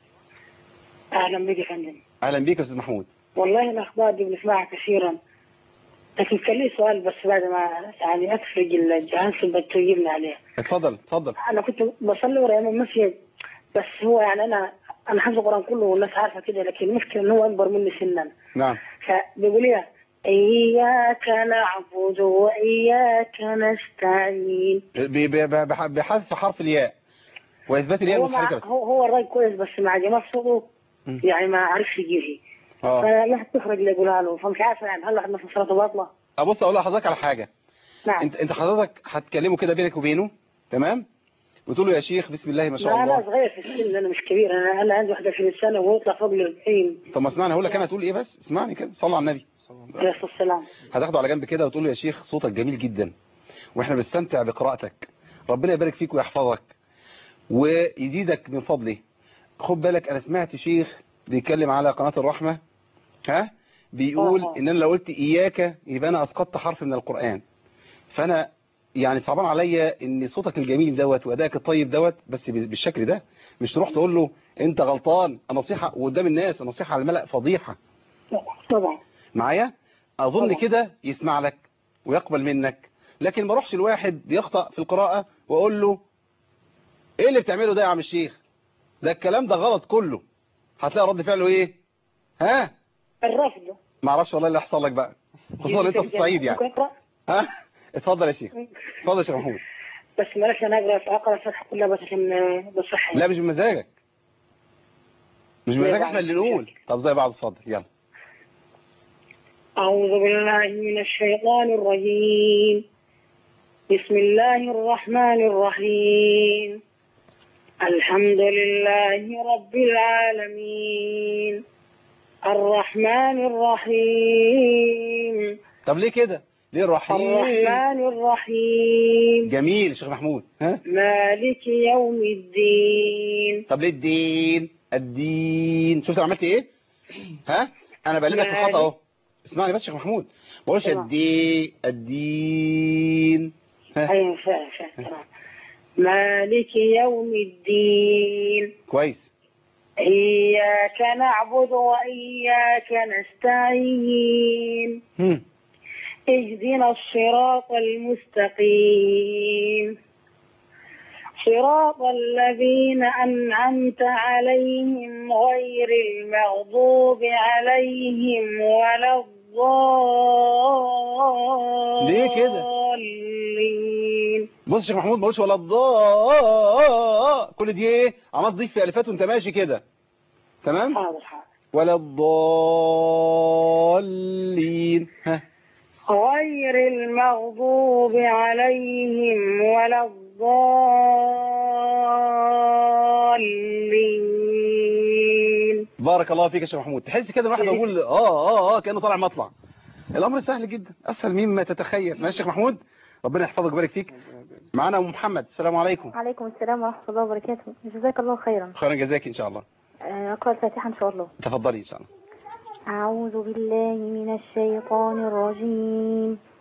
اهلا بك يا فندم اهلا بيك يا استاذ محمود والله الاخبار دي بنسمعها كثيرا لكن كان لي سؤال بس بعد ما يعني افرج الجهاز بتجيبني عليه اتفضل اتفضل انا كنت بصلي ورا امام مسجد بس هو يعني انا انا حافظ القران كله والناس عارفه كده لكن المشكله ان هو اكبر مني سنا نعم فبيقول لي اياك نعبد واياك نستعين ب- ب- ب- بح- بحذف حرف الياء واثبات الياء هو, مع المتحركه بس هو هو الراي كويس بس مع جمال صوته مم. يعني ما عرفش يجيبه اه فالواحد تخرج اللي يقولها له فمش عارف يعني هل واحد مثلا صلاته باطله ابص اقول لحضرتك على حاجه نعم انت انت حضرتك هتكلمه كده بينك وبينه تمام وتقول له يا شيخ بسم الله ما شاء لا انا الله صغير في السن انا مش كبير انا انا عندي 21 سنه وهو يطلع فوق ال 40 طب ما اسمعني هقول لك انا هتقول ايه بس اسمعني كده صلى على النبي عليه الصلاه والسلام هتاخده على جنب كده وتقول له يا شيخ صوتك جميل جدا واحنا بنستمتع بقراءتك ربنا يبارك فيك ويحفظك ويزيدك من فضله خد بالك انا سمعت شيخ بيتكلم على قناة الرحمة ها بيقول آه. ان انا لو قلت اياك يبقى انا اسقطت حرف من القرآن فانا يعني صعبان عليا ان صوتك الجميل دوت وادائك الطيب دوت بس بالشكل ده مش تروح تقول له انت غلطان النصيحة وقدام الناس النصيحة على الملأ فضيحة طبعا معايا اظن طبعا. كده يسمع لك ويقبل منك لكن ما اروحش الواحد بيخطأ في القراءة واقول له ايه اللي بتعمله ده يا عم الشيخ ده الكلام ده غلط كله هتلاقي رد فعله ايه ها الرفض ما اعرفش والله اللي هيحصل لك بقى خصوصا انت في الصعيد يعني ممكن اقرا ها اتفضل يا شيخ اتفضل يا شيخ محمود بس معلش انا اقرا اقرا الفتحه كلها بس عشان آه، بصحة لا مش بمزاجك مش زي بمزاج بعض احنا اللي نقول طب زي بعض اتفضل يلا أعوذ بالله من الشيطان الرجيم بسم الله الرحمن الرحيم الحمد لله رب العالمين الرحمن الرحيم طب ليه كده ليه الرحيم الرحمن الرحيم جميل يا شيخ محمود ها مالك يوم الدين طب ليه الدين الدين شفت انا عملت ايه ها انا بقلدك في الخطا اهو اسمعني بس يا شيخ محمود ما بقولش تمام. الدين الدين ها أيوة فاهم فاهم تمام. مالك يوم الدين كويس إياك نعبد وإياك نستعين هم. اهدنا الصراط المستقيم صراط الذين أنعمت عليهم غير المغضوب عليهم ولا ليه كده؟ الضالين بص يا شيخ محمود ما بقولش ولا الضاء كل دي ايه عمال تضيف في الفات وانت ماشي كده تمام حاضر حاضر ولا الضالين ها غير المغضوب عليهم ولا الضالين بارك الله فيك يا شيخ محمود تحس كده الواحد يقول اه اه اه كانه طالع مطلع الامر سهل جدا اسهل مما تتخيل ماشي يا شيخ محمود ربنا يحفظك ويبارك فيك معانا ام محمد السلام عليكم عليكم السلام ورحمة الله وبركاته جزاك الله خيرا خيرا جزاك ان شاء الله آه، أقرأ الفاتحة إن شاء الله تفضلي ان شاء الله أعوذ بالله من الشيطان الرجيم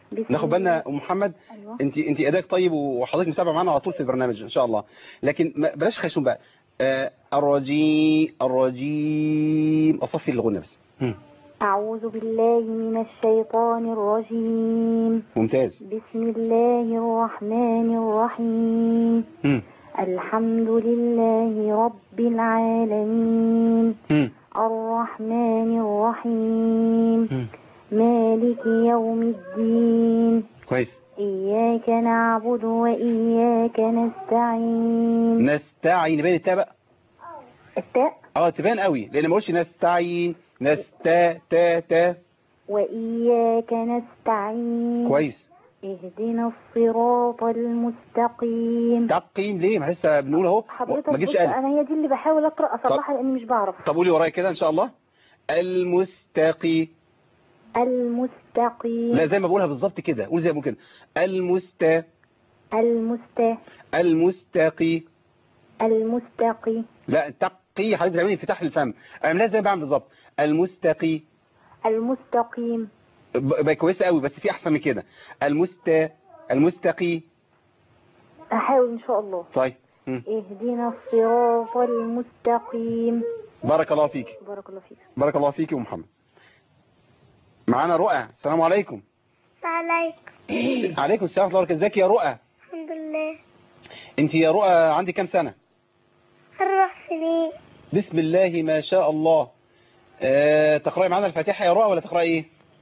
بسم ناخد بالنا ام محمد أيوة. انت انت اداك طيب وحضرتك متابعه معانا على طول في البرنامج ان شاء الله لكن ما- بلاش خيشوم بقى آه الرجيم الرجيم اصفي الغنى بس هم، أعوذ بالله من الشيطان الرجيم ممتاز بسم الله الرحمن الرحيم هم، الحمد لله رب العالمين هم، الرحمن الرحيم هم. مالك يوم الدين كويس إياك نعبد وإياك نستعين نستعين بين التاء بقى التاء اه تبان قوي لان ما قلتش نستعين نستا تا تا وإياك نستعين كويس اهدنا الصراط المستقيم تقييم ليه ما لسه بنقول اهو حضرتك ما بص جبتش قلب انا هي دي اللي بحاول اقرا اصلحها لاني مش بعرف طب قولي ورايا كده ان شاء الله المستقي المستقيم لا زي ما بقولها بالظبط كده قول زي ما بقول كده المست المست المستقي المستقي لا تقي حضرتك بتعملي انفتاح الفم اعملها زي ما بعمل بالظبط المستقي المستقيم ب- بقى كويسه قوي بس في احسن من كده المست المستقي احاول ان شاء الله طيب مم. اهدنا الصراط المستقيم بارك الله فيك بارك الله فيك بارك الله فيك يا أم محمد معانا رؤى السلام عليكم عليكم عليكم السلام ورحمه الله وبركاته ازيك يا رؤى الحمد لله انت يا رؤى عندك كام سنه أربع سنين بسم الله ما شاء الله أه تقرأي معانا الفاتحة يا رؤى ولا تقرأي ايه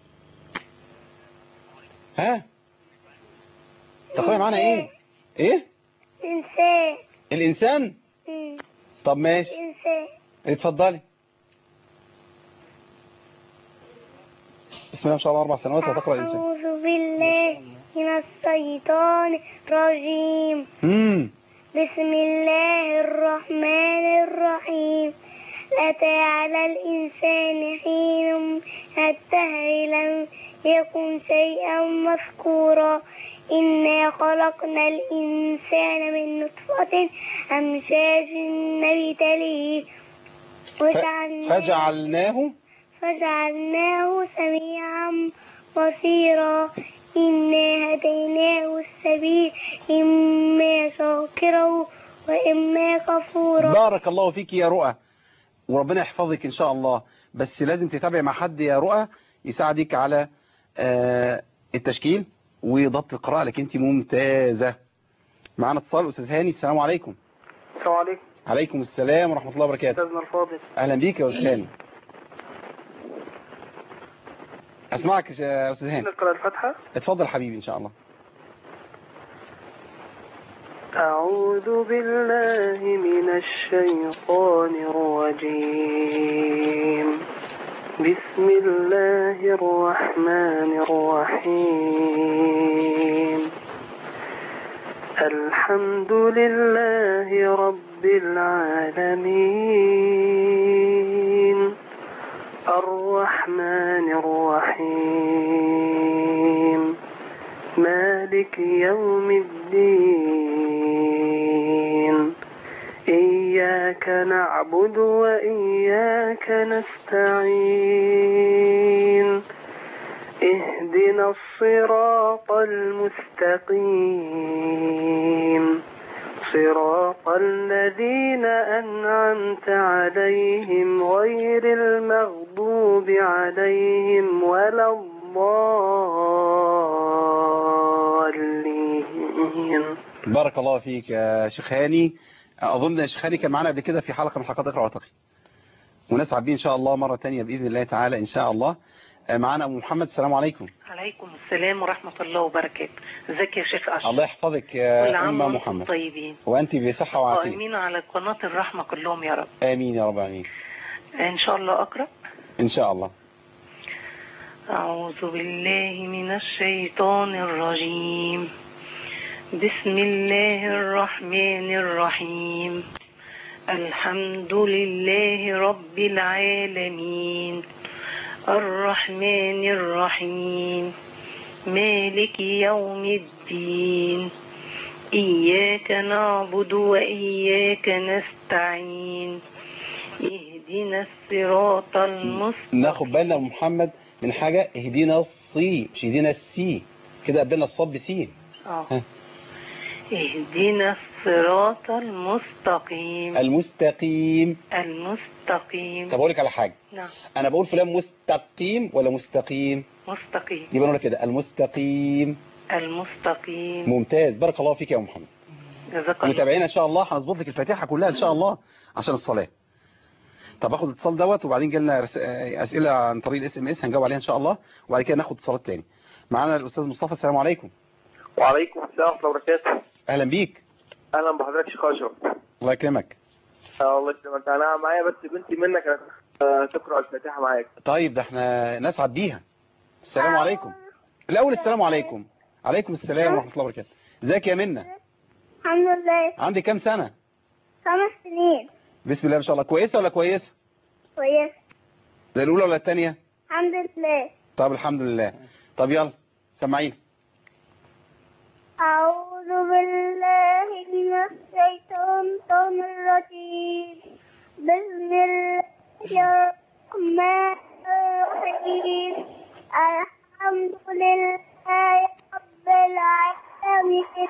ها تقرأي معانا ايه ايه إنسان الانسان مم. طب ماشي إنسان اتفضلي بسم الله ما شاء الله اربع سنوات وتقرأ الانسان أعوذ بالله من الشيطان الرجيم امم بسم الله الرحمن الرحيم أتى على الإنسان حين من الدهر لم يكن شيئا مذكورا إنا خلقنا الإنسان من نطفة أمشاج نبتليه وجعلناه فجعلناه فجعلناه سميعا بصيرا إنا هديناه السبيل إما شاكرا وإما كفورا بارك الله فيك يا رؤى وربنا يحفظك ان شاء الله بس لازم تتابعي مع حد يا رؤى يساعدك على آه، التشكيل وضبط القراءة لك انت ممتازة معنا اتصال استاذ هاني السلام عليكم السلام عليكم عليكم السلام ورحمة الله وبركاته أستاذنا الفاضل اهلا بيك يا استاذ هاني اسمعك يا استاذ هاني نقرأ الفاتحة اتفضل حبيبي ان شاء الله أعوذ بالله من الشيطان الرجيم بسم الله الرحمن الرحيم الحمد لله رب العالمين الرحمن الرحيم مالك يوم الدين إياك نعبد وإياك نستعين اهدنا الصراط المستقيم صراط الذين أنعمت عليهم غير المغضوب عليهم ولا الضالين بارك الله فيك يا شيخ هاني اظن يا شيخ هاني كان معانا قبل كده في حلقة من حلقات اقرا واتقي ونسعد بيه ان شاء الله مرة تانية باذن الله تعالى ان شاء الله آه، معانا ابو محمد السلام عليكم عليكم السلام ورحمة الله وبركاته ازيك يا شيخ أشرف الله يحفظك كل يا عام أم وانتم محمد طيبين وأنت بصحة وعافية قائمين على قناة الرحمة كلهم يا رب آمين يا رب العالمين إن شاء الله أقرأ إن شاء الله أعوذ بالله من الشيطان الرجيم بسم الله الرحمن الرحيم الحمد لله رب العالمين الرحمن الرحيم مالك يوم الدين إياك نعبد وإياك نستعين اهدنا الصراط المستقيم ناخد بالنا يا أم محمد من حاجة اهدينا الصي مش اهدينا السي كده أبدلنا الصاد بسين اه ها. اهدنا الصراط المستقيم المستقيم المستقيم طب أقول لك على حاجة نعم أنا بقول فلان مستقيم ولا مستقيم مستقيم يبقى نقول كده المستقيم المستقيم ممتاز بارك الله فيك يا أم محمد جزاك الله متابعينا ان شاء الله هنظبط لك الفاتحه كلها ان شاء الله عشان الصلاه طب اخد الاتصال دوت وبعدين جالنا رس... آه، اسئله عن طريق الاس ام اس هنجاوب عليها ان شاء الله وبعد كده ناخد اتصالات تاني معانا الاستاذ مصطفى السلام عليكم وعليكم السلام ورحمة الله وبركاته اهلا بيك أهلا بحضرتك شيخ أشرف الله يكرمك آه، الله يسلمك أنا معايا بس بنتي منك آه، تقرأ الفاتحة معاك طيب ده احنا نسعد بيها السلام عليكم الاول السلام عليكم عليكم السلام ورحمه الله وبركاته ازيك يا منى الحمد لله عندك كام سنه خمس سنين بسم الله ما شاء الله كويسه ولا كويسه كويس ده الاولى ولا الثانيه الحمد لله طب الحمد لله طب يلا سامعين أعوذ بالله من الشيطان الرجيم بسم الله الرحمن الرحيم الحمد لله رب العالمين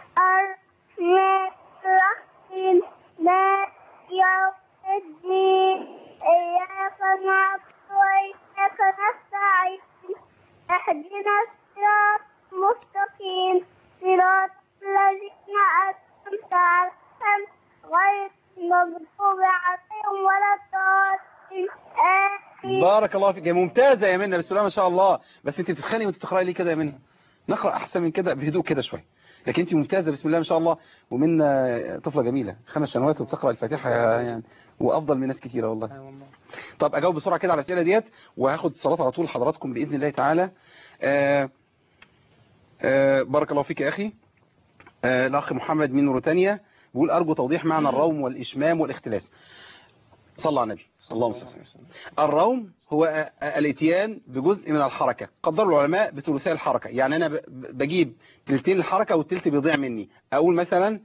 الرحمن الرحيم مالك يوم الدين إياك نعبد وإياك نستعين اهدنا الصراط المستقيم صراط الذين أنعمت عليهم غير المغضوب عليهم ولا الضالين آمين بارك الله فيك يا ممتازة يا منى بسم الله ما شاء الله بس انت بتتخانقي وانت بتقراي ليه كده يا منى نقرا احسن من كده بهدوء كده شويه لكن انت ممتازة بسم الله ما شاء الله ومنى طفلة جميلة خمس سنوات وبتقرا الفاتحة يعني وافضل من ناس كتيرة والله طب اجاوب بسرعة كده على الاسئلة ديت وهاخد الصلاة على طول حضراتكم باذن الله تعالى آه آه بارك الله فيك يا اخي آه الاخ محمد من موريتانيا بيقول ارجو توضيح معنى الروم والاشمام والاختلاس صلى على النبي صلى الله عليه وسلم الروم هو الاتيان بجزء من الحركة قدروا العلماء بثلثي الحركة يعني أنا ب- بجيب تلتين الحركة والتلت بيضيع مني أقول مثلا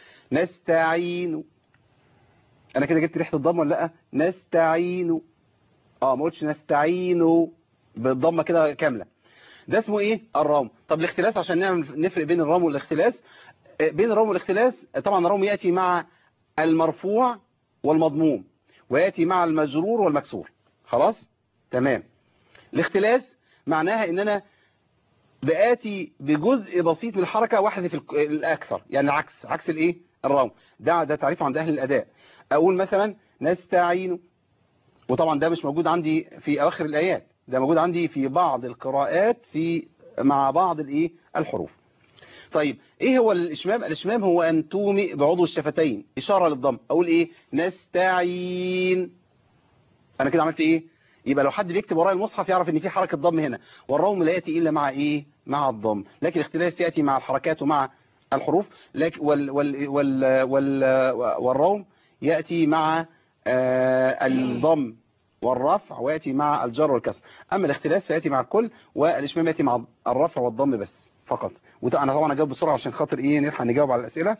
نستعين أنا كده جبت ريحة الضمة ولا لأ نستعين اه ما قلتش نستعين بالضمة كده كاملة ده اسمه ايه الروم طب الاختلاس عشان نعمل نفرق بين الروم والاختلاس آه، بين الروم والاختلاس آه، طبعا الروم يأتي مع المرفوع والمضموم ويأتي مع المجرور والمكسور خلاص تمام الاختلاس معناها ان انا بآتي بجزء بسيط من الحركة واحذف الك- الأكثر يعني العكس عكس الايه الروم ده ده تعريف عند أهل الأداء أقول مثلا نستعين وطبعا ده مش موجود عندي في أواخر الآيات ده موجود عندي في بعض القراءات في مع بعض الايه الحروف طيب ايه هو الاشمام الاشمام هو ان تومي بعضو الشفتين اشاره للضم اقول ايه نستعين انا كده عملت ايه يبقى لو حد بيكتب ورايا المصحف يعرف ان في حركه ضم هنا والروم لا ياتي الا مع ايه مع الضم لكن الاختلاس ياتي مع الحركات ومع الحروف لكن وال وال وال وال والروم ياتي مع آه الضم والرفع وياتي مع الجر والكسر اما الاختلاس فياتي مع الكل والاشمام ياتي مع الرفع والضم بس فقط وانا طبعا اجاوب بسرعه عشان خاطر ايه نلحق نجاوب على الاسئله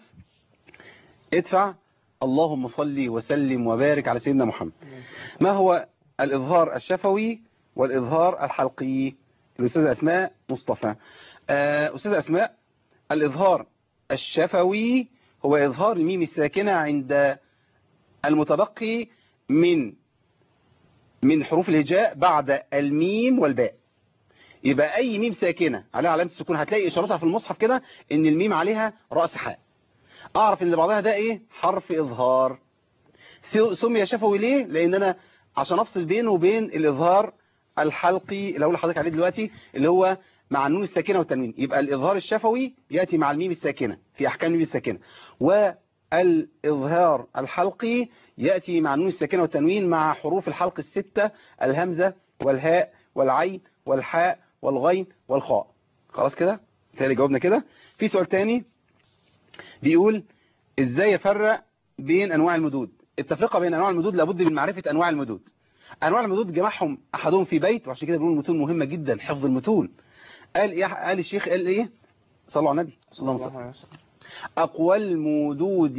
ادفع اللهم صل وسلم وبارك على سيدنا محمد ما هو الإظهار الشفوي والإظهار الحلقي الأستاذة أسماء مصطفى آه، أستاذة أسماء الإظهار الشفوي هو إظهار الميم الساكنة عند المتبقي من من حروف الهجاء بعد الميم والباء يبقى أي ميم ساكنة عليها علامة السكون هتلاقي إشارتها في المصحف كده إن الميم عليها رأس حاء أعرف إن اللي بعدها ده إيه حرف إظهار سمي شفوي ليه لأن أنا عشان أفصل بينه وبين الإظهار الحلقي اللي أقول لحضرتك عليه دلوقتي اللي هو مع النون الساكنة والتنوين يبقى الإظهار الشفوي يأتي مع الميم الساكنة في أحكام الميم الساكنة والإظهار الحلقي يأتي مع النون الساكنة والتنوين مع حروف الحلق الستة الهمزة والهاء والعين والحاء والغين والخاء خلاص كده تاني جاوبنا كده في سؤال تاني بيقول ازاي يفرق بين انواع المدود التفرقه بين انواع المدود لابد من معرفه انواع المدود انواع المدود جمعهم احدهم في بيت وعشان كده بيقولوا المتون مهمه جدا حفظ المتون قال ايه قال الشيخ قال ايه صلوا على النبي صلى الله عليه وسلم اقوى المدود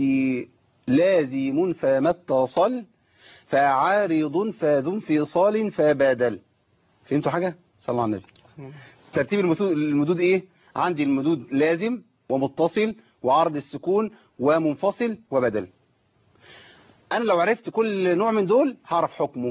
لازم فما اتصل فعارض فذو انفصال فبادل فهمتوا حاجه صلوا على النبي ترتيب المدود المدود ايه عندي المدود لازم ومتصل وعرض السكون ومنفصل وبدل انا لو عرفت كل نوع من دول هعرف حكمه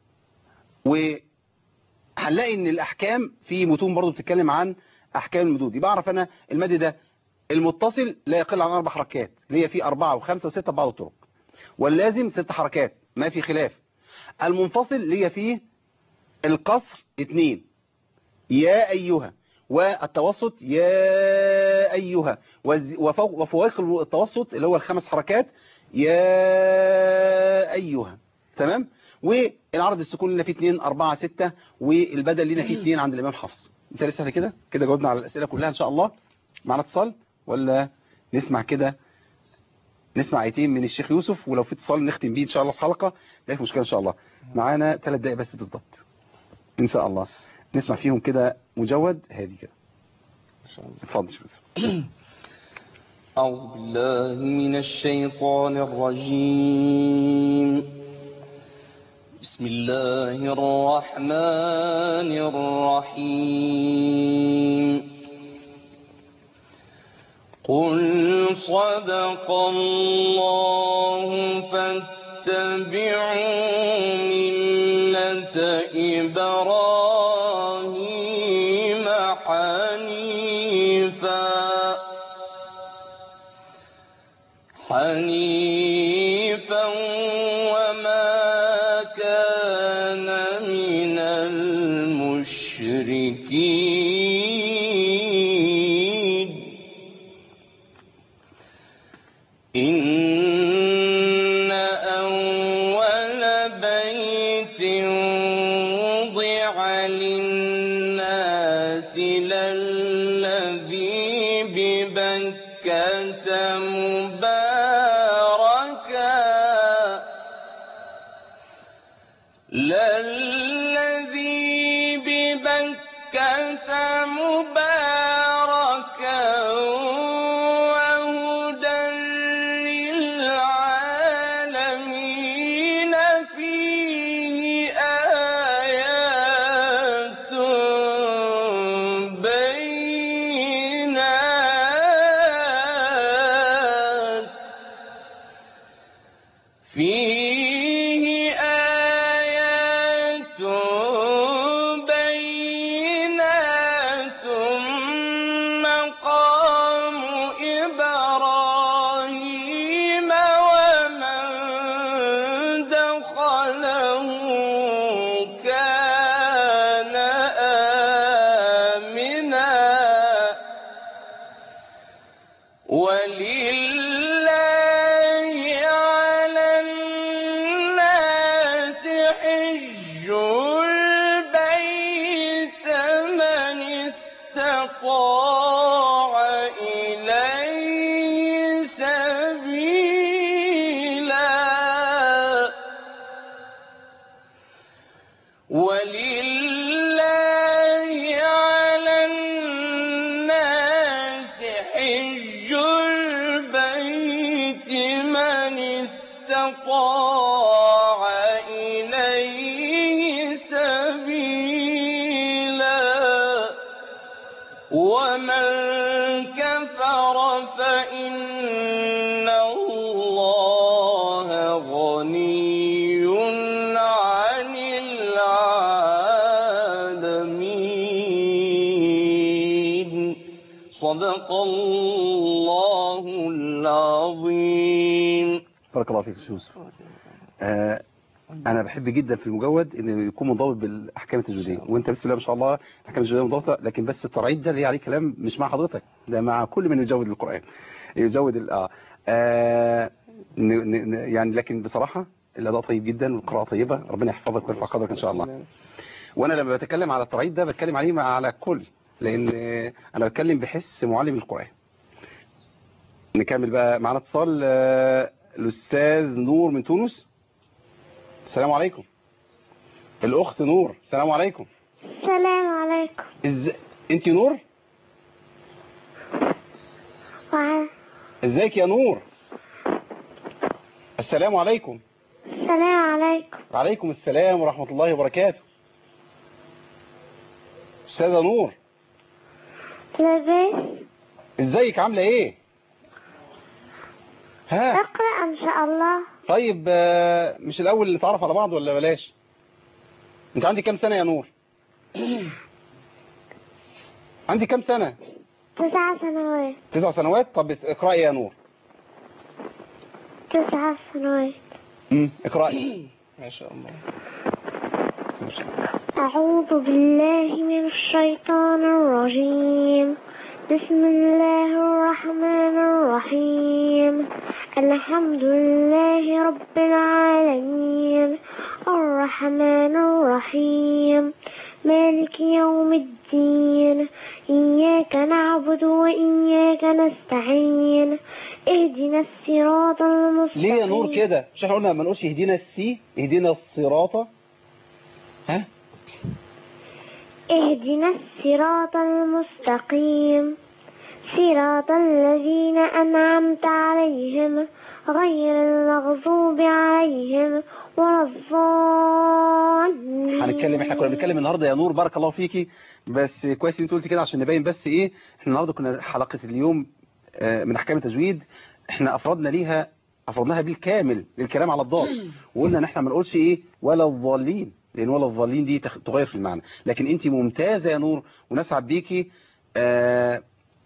وهنلاقي ان الاحكام في متون برضو بتتكلم عن احكام المدود يبقى اعرف انا المد ده المتصل لا يقل عن اربع حركات اللي هي فيه اربعة وخمسة وستة ببعض الطرق واللازم ست حركات ما في خلاف المنفصل اللي هي فيه القصر اتنين يا ايها والتوسط يا ايها والز- وفوق وفوائق التوسط اللي هو الخمس حركات يا ايها تمام والعرض السكون لنا فيه 2 4 6 والبدل لنا فيه 2 عند الامام حفص انت لسه كده كده جاوبنا على الاسئله كلها ان شاء الله معنا اتصال ولا نسمع كده نسمع ايتين من الشيخ يوسف ولو في اتصال نختم بيه ان شاء الله الحلقه لا في مشكله ان شاء الله معانا ثلاث دقائق بس بالضبط ان شاء الله نسمع فيهم كده مجود هادي كده اتفضل شيخ يوسف أعوذ بالله من الشيطان الرجيم بسم الله الرحمن الرحيم قل صدق الله فاتبعوا ملة إبراهيم حنيفاً حنيفا وما كان من المشركين إن أول بيت وضع للناس للذي ببكة مباركا للذي ببكة مباركا وهدى للعالمين فيه آيات بينات فيه آيات بينات مقام إبراهيم ومن دخله كان آمنا ولله على الناس حج البيت من استطاع إليه سبيلا ولله على الناس حج البيت من استطاع إليه سبيلا ومن كفر فإن الله غني عن العالمين صدق الله العظيم بارك الله فيك يا شيخ يوسف آه انا بحب جدا في المجود ان يكون منضبط بالاحكام التجويديه وانت بسم الله ما شاء الله الاحكام التجويديه منضبطه لكن بس الترعيد ده اللي عليه كلام مش مع حضرتك ده مع كل من يجود القران يجود ال- اه, آه ن- ن- ن- يعني لكن بصراحه الاداء طيب جدا والقراءه طيبه ربنا يحفظك ويرفع قدرك ان شاء الله وانا لما بتكلم على الترعيد ده بتكلم عليه مع على الكل لان آه، انا بتكلم بحس معلم القران نكمل بقى معانا اتصال آه، الاستاذ نور من تونس السلام عليكم الاخت نور السلام عليكم السلام عليكم إز... انت نور وعلى ازيك يا نور السلام عليكم السلام عليكم وعليكم السلام ورحمة الله وبركاته أستاذة نور لاباس ازيك عاملة ايه ها اقرأ ان شاء الله طيب آه، مش الاول نتعرف على بعض ولا بلاش انت عندي كام سنة يا نور عندي كام سنة تسع سنوات تسع سنوات طب اس- اقرأي يا نور تسع سنوات امم اقرأي ما شاء الله أعوذ بالله من الشيطان الرجيم بسم الله الرحمن الرحيم الحمد لله رب العالمين الرحمن الرحيم مالك يوم الدين إياك نعبد وإياك نستعين اهدنا الصراط المستقيم ليه يا نور كده مش احنا قلنا ما نقولش اهدينا السي اهدينا الصراط ها اهدنا الصراط المستقيم صراط الذين أنعمت عليهم غير المغضوب عليهم ولا الضالين هنتكلم احنا كنا بنتكلم النهارده يا نور بارك الله فيكي بس كويس انت قلت كده عشان نبين بس ايه احنا النهارده كنا حلقه اليوم آه، من احكام التجويد احنا افردنا ليها افردناها بالكامل للكلام على الضاد وقلنا ان احنا ما نقولش ايه ولا الضالين لان ولا الضالين دي تخ- تغير في المعنى لكن انت ممتازه يا نور ونسعد بيكي آه،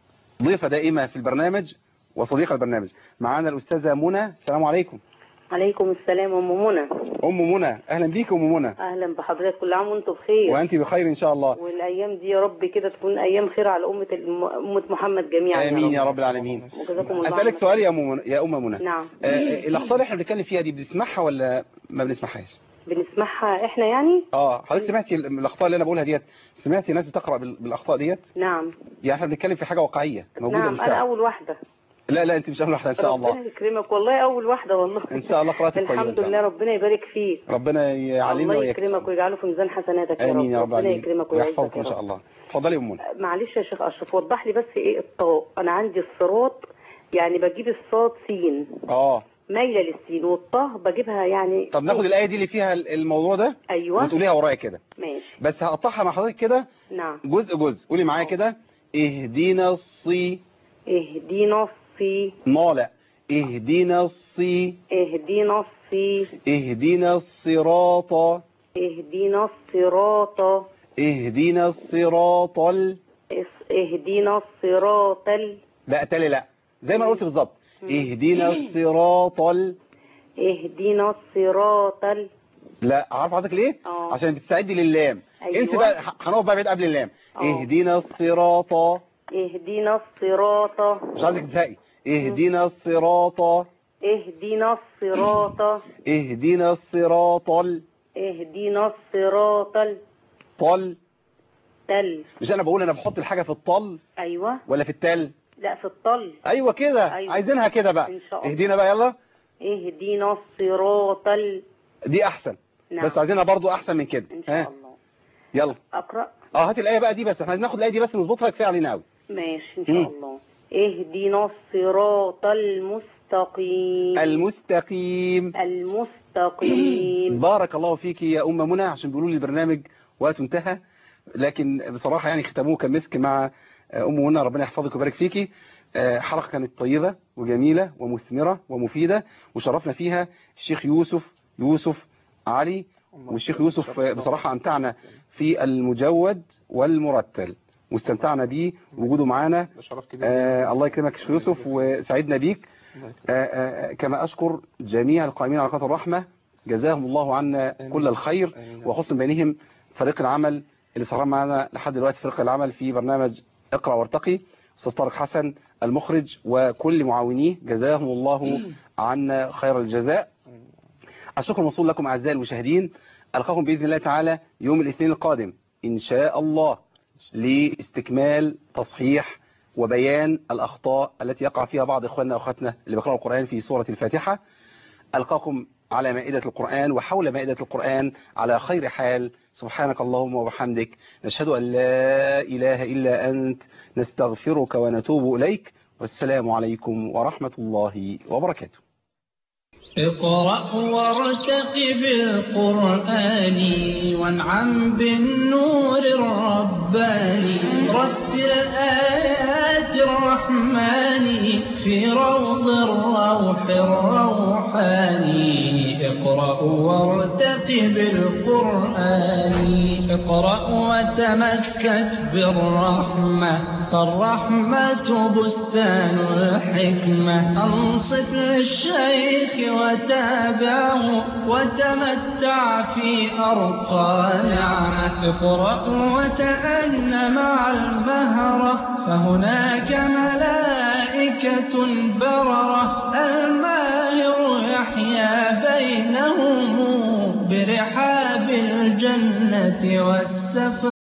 ضيفه دائمه في البرنامج وصديقه البرنامج معانا الاستاذه منى السلام عليكم عليكم السلام ام منى ام منى اهلا بيك ام منى اهلا بحضرتك كل عام وانتم بخير وانت بخير ان شاء الله والايام دي يا رب كده تكون ايام خير على امه الم... امه محمد جميعا امين يا رب العالمين وجزاكم الله اسالك خير. سؤال يا ام منى يا ام منى نعم آه، الاخطاء اللي احنا بنتكلم فيها دي بنسمعها ولا ما بنسمعهاش بنسمعها احنا يعني اه حضرتك سمعتي ال- الاخطاء اللي انا بقولها ديت سمعتي ناس بتقرا بال- بالاخطاء ديت نعم يعني احنا بنتكلم في حاجه واقعيه موجوده نعم بالفعل انا اول واحده لا لا انت مش اول واحده ان شاء الله ربنا يكرمك والله اول واحده والله ان شاء الله قراءتك كويسه إن الحمد شاء لله الله. ربنا يبارك فيك ربنا يعلمنا الله وياك يكرمك ويجعله في ميزان حسناتك يا رب امين يا رب ربنا العالمين يكرمك ويعزك ويحفظك يا ان شاء رب الله اتفضلي يا ام منى معلش يا شيخ اشرف وضح لي بس ايه الطاء انا عندي الصراط يعني بجيب الصاد سين اه مايله للسين والطه بجيبها يعني طب ناخد الايه دي اللي فيها ال- الموضوع ده ايوه وتقوليها ورايا كده ماشي بس هقطعها مع حضرتك كده نعم جزء جزء قولي معايا كده اهدينا الصي اهدينا الصي نالع اهدينا الصي اهدينا الصي اهدينا الصراط اهدينا الصراط اهدينا الصراط ال... اس- اهدينا الصراط ال... لا تالي لا زي ما أنا قلت بالظبط اهدينا الصراط ال... اهدينا الصراط ال... لا عارف حضرتك ليه اه. عشان بتستعدي للام أيوة. انسي بقى ه- هنقف بقى بعيد قبل اللام اه. اهدينا الصراط اهدينا الصراط مش عايزك تزهقي اهدينا الصراط اهدينا الصراط اهدينا الصراط ال... اهدينا الصراط ال... طل تل مش انا بقول انا بحط الحاجه في الطل ايوه ولا في التل لا في الطل ايوه كده أيوة. عايزينها كده بقى إن شاء الله. اهدينا بقى يلا اهدينا الصراط ال... دي احسن نعم. بس عايزينها برضو احسن من كده ان شاء ها الله يلا اقرا اه هات الايه بقى دي بس احنا عايزين ناخد الايه دي بس نظبطها كفايه علينا قوي ماشي ان مم. شاء الله اهدنا الصراط المستقيم المستقيم المستقيم بارك الله فيك يا ام منى عشان بيقولوا لي البرنامج وقته انتهى لكن بصراحه يعني ختموه كمسك مع ام منى ربنا يحفظك ويبارك فيكي آه، حلقه كانت طيبه وجميله ومثمره ومفيده وشرفنا فيها الشيخ يوسف يوسف علي والشيخ يوسف آه، بصراحه امتعنا في المجود والمرتل واستمتعنا بيه وجوده معانا آه الله يكرمك يا شيخ يوسف وسعدنا بيك آه آه كما أشكر جميع القائمين على قناة الرحمة جزاهم الله عنا كل الخير وخص بينهم فريق العمل اللي سهران معنا لحد دلوقتي فريق العمل في برنامج اقرأ وارتقي أستاذ طارق حسن المخرج وكل معاونيه جزاهم الله عنا خير الجزاء الشكر موصول لكم أعزائي المشاهدين ألقاكم بإذن الله تعالى يوم الاثنين القادم إن شاء الله لاستكمال تصحيح وبيان الأخطاء التي يقع فيها بعض إخواننا وأخواتنا اللي بيقرأوا القرآن في سورة الفاتحة ألقاكم على مائدة القرآن وحول مائدة القرآن على خير حال سبحانك اللهم وبحمدك نشهد أن لا إله إلا أنت نستغفرك ونتوب إليك والسلام عليكم ورحمة الله وبركاته اقرأ وارتقب القرآن وانعم بالنور الرباني رتل الآيات الرحمن في روض الروح الروحاني اقرأ وارتقب القرآن اقرأ وتمسك بالرحمة فالرحمة بستان الحكمة أنصت للشيخ وتابعه وتمتع في أرقى نعمة اقرأ وتأن مع المهرة فهناك ملائكة بررة الماهر يحيا بينهم برحاب الجنة والسفر